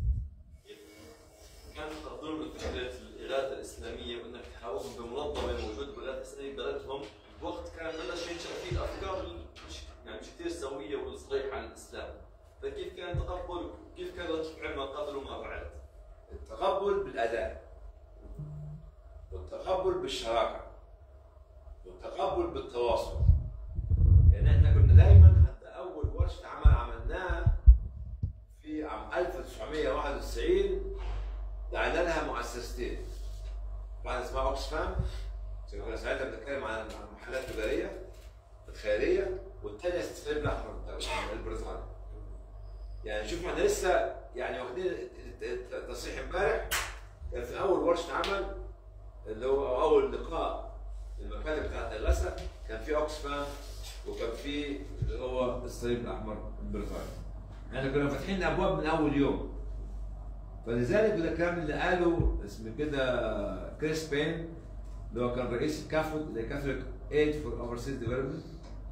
كان ضمن فكره الاراده الاسلاميه وانك تحاورهم بمنظمه موجوده بالاراده الاسلاميه بلدهم بوقت كان بلش ينشا فيه الافكار مش يعني مش كثير سويه وصريحه عن الاسلام فكيف كان تقبل كيف كان رد فعل ما قبل وما بعد؟ التقبل بالاداء والتقبل بالشراكه والتقبل بالتواصل يعني احنا كنا دايما حتى اول ورشه عمل عملناها في عام 1991 دعينا لها مؤسستين واحده اسمها اوكسفام كنا ساعتها بنتكلم عن عن محلات تجاريه الخيريه والثانيه ستريب الاحمر بتاع البريطاني يعني شوف احنا لسه يعني واخدين تصريح امبارح كان في اول ورشه عمل اللي هو أو اول لقاء المكاتب بتاعت الرسا كان في اوكسفام وكان في اللي هو الصليب الاحمر البريطاني احنا كنا فاتحين الابواب من اول يوم فلذلك ده الكلام اللي قاله اسمه كده كريس بين اللي هو كان رئيس الكافود اللي هي كاثوليك ايد فور اوفرسيز ديفلوبمنت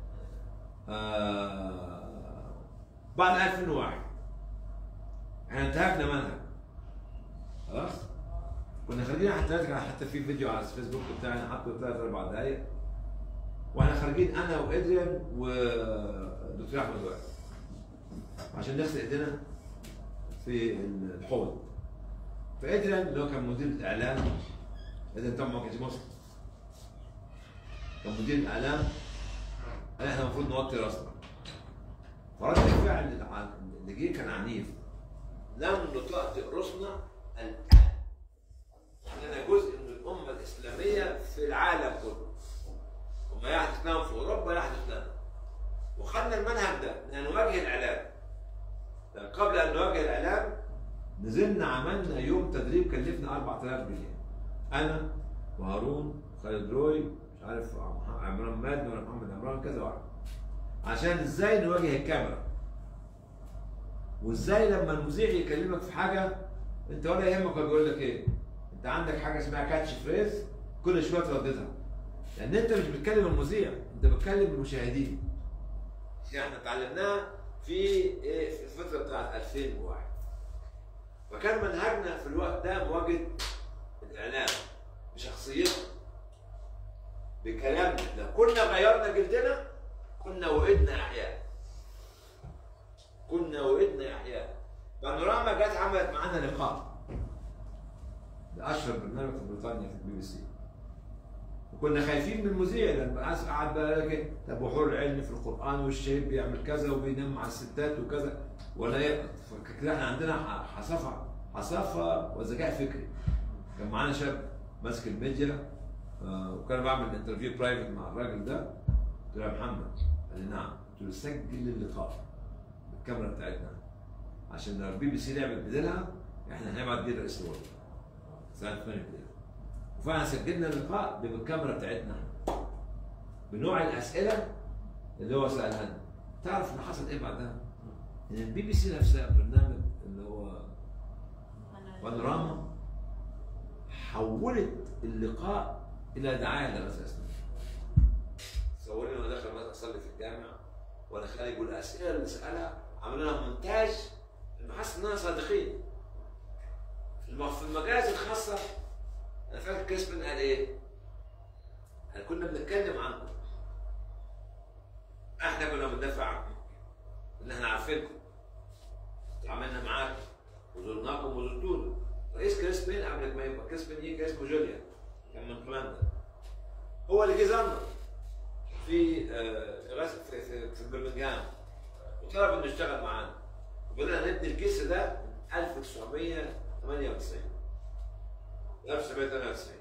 بعد 2001 احنا انتهكنا منهج خلاص كنا خارجين حتى كان حتى في فيديو على الفيسبوك بتاعنا حطه ثلاث اربع دقائق واحنا خارجين انا وادريان ودكتور احمد وائل عشان نغسل ايدينا في الحوض فادريان اللي هو كان مدير الاعلام ادريان طبعا ما كانش مسلم كان مدير الاعلام قال احنا المفروض نوطي راسنا فرد الفعل الع- اللي جه كان عنيف لم نطأطئ راسنا الان اننا جزء من الامه الاسلاميه في العالم كله وما يحدث لهم في اوروبا يحدث لنا وخدنا المنهج ده ان نواجه الاعلام لأن قبل ان نواجه الاعلام نزلنا عملنا يوم تدريب كلفنا 4000 جنيه انا وهارون وخالد روي مش عارف عمران مادن ولا محمد عمران كذا واحد عشان ازاي نواجه الكاميرا وازاي لما المذيع يكلمك في حاجه انت ولا يهمك هو بيقول لك ايه انت عندك حاجه اسمها كاتش فريز كل شويه ترددها لان انت مش بتكلم المذيع انت بتكلم المشاهدين يعني احنا اتعلمناها في ايه في الفتره بتاعت 2001 فكان منهجنا في الوقت ده مواجهه الاعلام بشخصيتنا بكلامنا لو كنا غيرنا جلدنا كنا وقدنا احياء كنا وقدنا احياء بانوراما جت عملت معانا لقاء ده اشهر برنامج في بريطانيا في البي بي سي وكنا خايفين من المذيع لان بقى قعد بقى لك إيه؟ طب وحور العلم في القران والشيب بيعمل كذا وبينام مع الستات وكذا ولا يقط فكده احنا عندنا ح- حصافه حصافه وذكاء فكري كان معانا شاب ماسك الميديا آه، وكان بعمل انترفيو برايفت مع الراجل ده قلت له يا محمد قال لي نعم قلت له سجل اللقاء بالكاميرا بتاعتنا عشان لو البي بي سي لعبت بديلها احنا هنبعت دي رئيس الوزراء سنه 8 بديلها وفعلا سجلنا اللقاء بالكاميرا بتاعتنا بنوع الاسئله اللي هو سالها لنا تعرف ان حصل ايه بعدها؟ ان البي بي سي نفسها برنامج اللي هو بانوراما حولت اللقاء الى دعايه لغزه اسلاميه. صورني وانا داخل مثلا اصلي في الجامع وانا خارج والاسئله اللي سالها عملوا لها مونتاج انه حاسس اننا صادقين. في الم- في المجالس الخاصه انا فاكر كريسبن قال ايه؟ احنا كنا بنتكلم عنكم. احنا كنا بندافع عنكم. ان احنا عارفينكم. تعاملنا معاكم وزرناكم وزرتونا. رئيس كريسبين قبل ما يبقى كريسبين يجي اسمه جوليان كان من هولندا. هو اللي جه زارنا في آه، غاز- في في, في برمنجهام وطلب انه يشتغل معانا. وبدأنا نبني الكيس ده من 1998 1998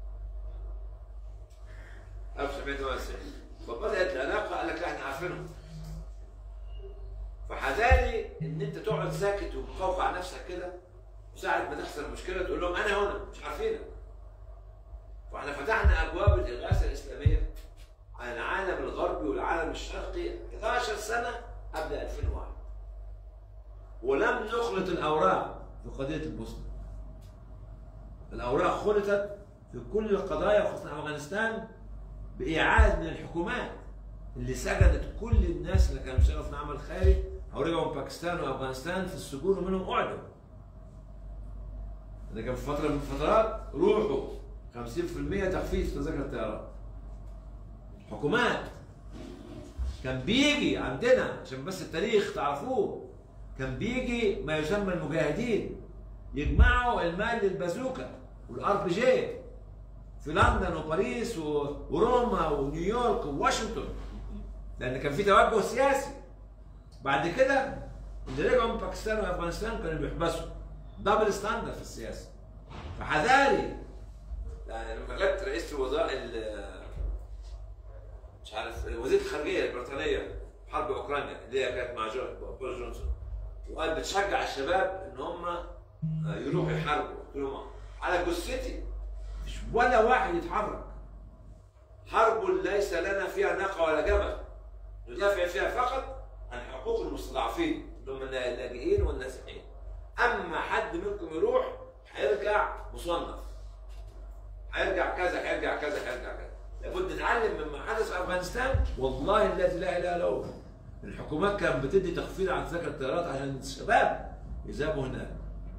1998 فبدأت العلاقة قال لك لا احنا عارفينهم فحذاري ان انت تقعد ساكت ومقوقع نفسك كده وساعة ما تحصل مشكلة تقول لهم انا هنا مش عارفينك فاحنا فتحنا ابواب الاغاثة الاسلامية على العالم الغربي والعالم الشرقي 11 سنة قبل 2001 ولم نخلط الاوراق في قضية البوسنة الاوراق خلطت في كل القضايا خصوصا افغانستان بايعاد من الحكومات اللي سجنت كل الناس اللي كانوا بيشتغلوا في العمل الخيري او رجعوا من باكستان وافغانستان في السجون ومنهم اعدموا. ده كان في فتره من الفترات روحوا 50% تخفيض تذاكر الطيران. حكومات كان بيجي عندنا عشان بس التاريخ تعرفوه كان بيجي ما يسمى المجاهدين يجمعوا المال للبازوكا والار بي جي في لندن وباريس و- وروما ونيويورك وواشنطن لان كان في توجه سياسي بعد كده اللي رجعوا من باكستان وافغانستان كانوا بيحبسوا دبل ستاندرد في السياسه فحذاري يعني لما جت رئيس الوزراء ال- مش عارف وزير الخارجيه البريطانيه حرب اوكرانيا اللي هي كانت مع جو- بوريس جونسون وقال بتشجع الشباب ان هم يروحوا يحاربوا قلت لهم على جثتي مفيش ولا واحد يتحرك حرب ليس لنا فيها ناقه ولا جبل ندافع فيها فقط عن حقوق المستضعفين اللي هم من اللاجئين والنازحين اما حد منكم يروح هيرجع مصنف هيرجع كذا هيرجع كذا هيرجع كذا لابد نتعلم مما حدث في افغانستان والله الذي لا اله الا هو الحكومات كانت بتدي تخفيض عن تذاكر الطيارات عشان الشباب يذهبوا هناك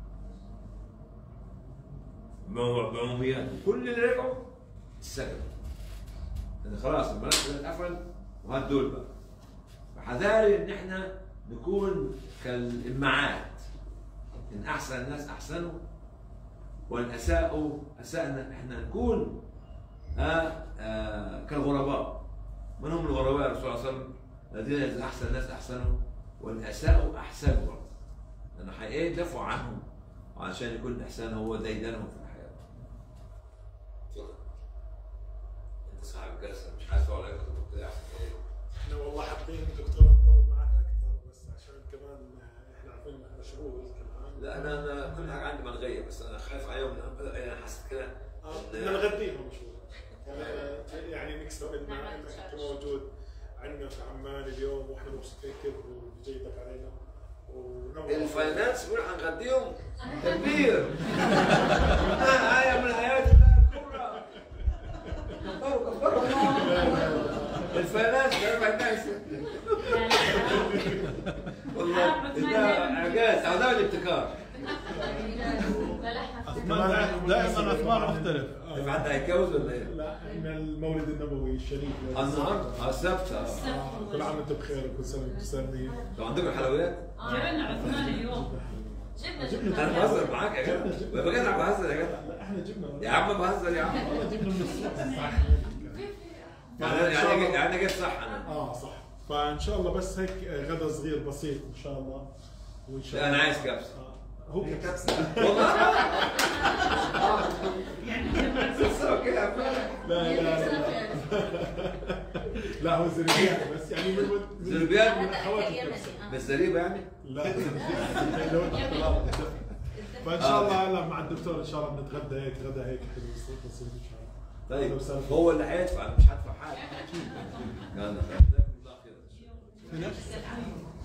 بعم- بعموميات كل اللي رجعوا السجن لان خلاص الملف ده اتقفل وهات دول بقى فحذاري ان احنا نكون كالامعات ان احسن الناس احسنوا وان اساءوا اسانا احنا نكون آه آه كالغرباء من هم الغرباء يا رسول الله صلى الله عليه وسلم الذين اذا احسن الناس احسنوا وان اساءوا احسنوا برضه لانه حقيقة يدافعوا عنهم وعشان يكون الاحسان هو ديدنهم في الحياه اتفضل. انت صاحب الجلسه مش عايز اقول لك بتاع احنا والله حابين دكتور نطول معك اكثر بس عشان كمان احنا عارفين مشغول كمان لا انا انا كل حاجه عندي ملغيه بس انا خايف عليهم لأن بدأ يعني حسيت كده آه، إن- بدنا نغديهم شوي يعني- يعني نكسب انك نعمل انك انت تشارج. موجود عندنا في عمان اليوم واحنا مبسوطين كيف بجيتك علينا ونور الفاينانس بيقول هنغديهم تكبير انها آية من آيات الله الكبرى كفروا كفروا الله الفاينانس ده ما الناس والله ده اعجاز عداوة الابتكار كمان دائما اثمان مختلف في حد هيتجوز ولا ايه؟ لا احنا المولد النبوي الشريف النهارده اه السبت اه آه، كل عام وانتم بخير وكل سنه وانتم سالمين لو عندكم حلويات جبنا عثمان اليوم جبنا انا بهزر معاك يا جدع ببقى جدع بهزر يا جدع لا احنا جبنا يا عم بهزر يا عم والله جبنا من الصبح يعني يعني جيت- يعني جيت صح انا اه صح فان شاء الله بس هيك غدا صغير بسيط ان شاء الله وان شاء لا الله انا عايز كبسه آه، هو كبسه والله اوكي يا فندم. لا لا لا لا هو زربيان بس يعني من من- زربيان من اخوات الكبسه بس زريبه يعني لا لو تحت الأرض. فان شاء الله لا مع الدكتور ان شاء الله بنتغدى هيك غدا هيك حلو بسيط ان شاء الله طيب أهلا وسهلا. هو اللي هيدفع انا مش هدفع حاجه يلا جزاكم الله خير في نفس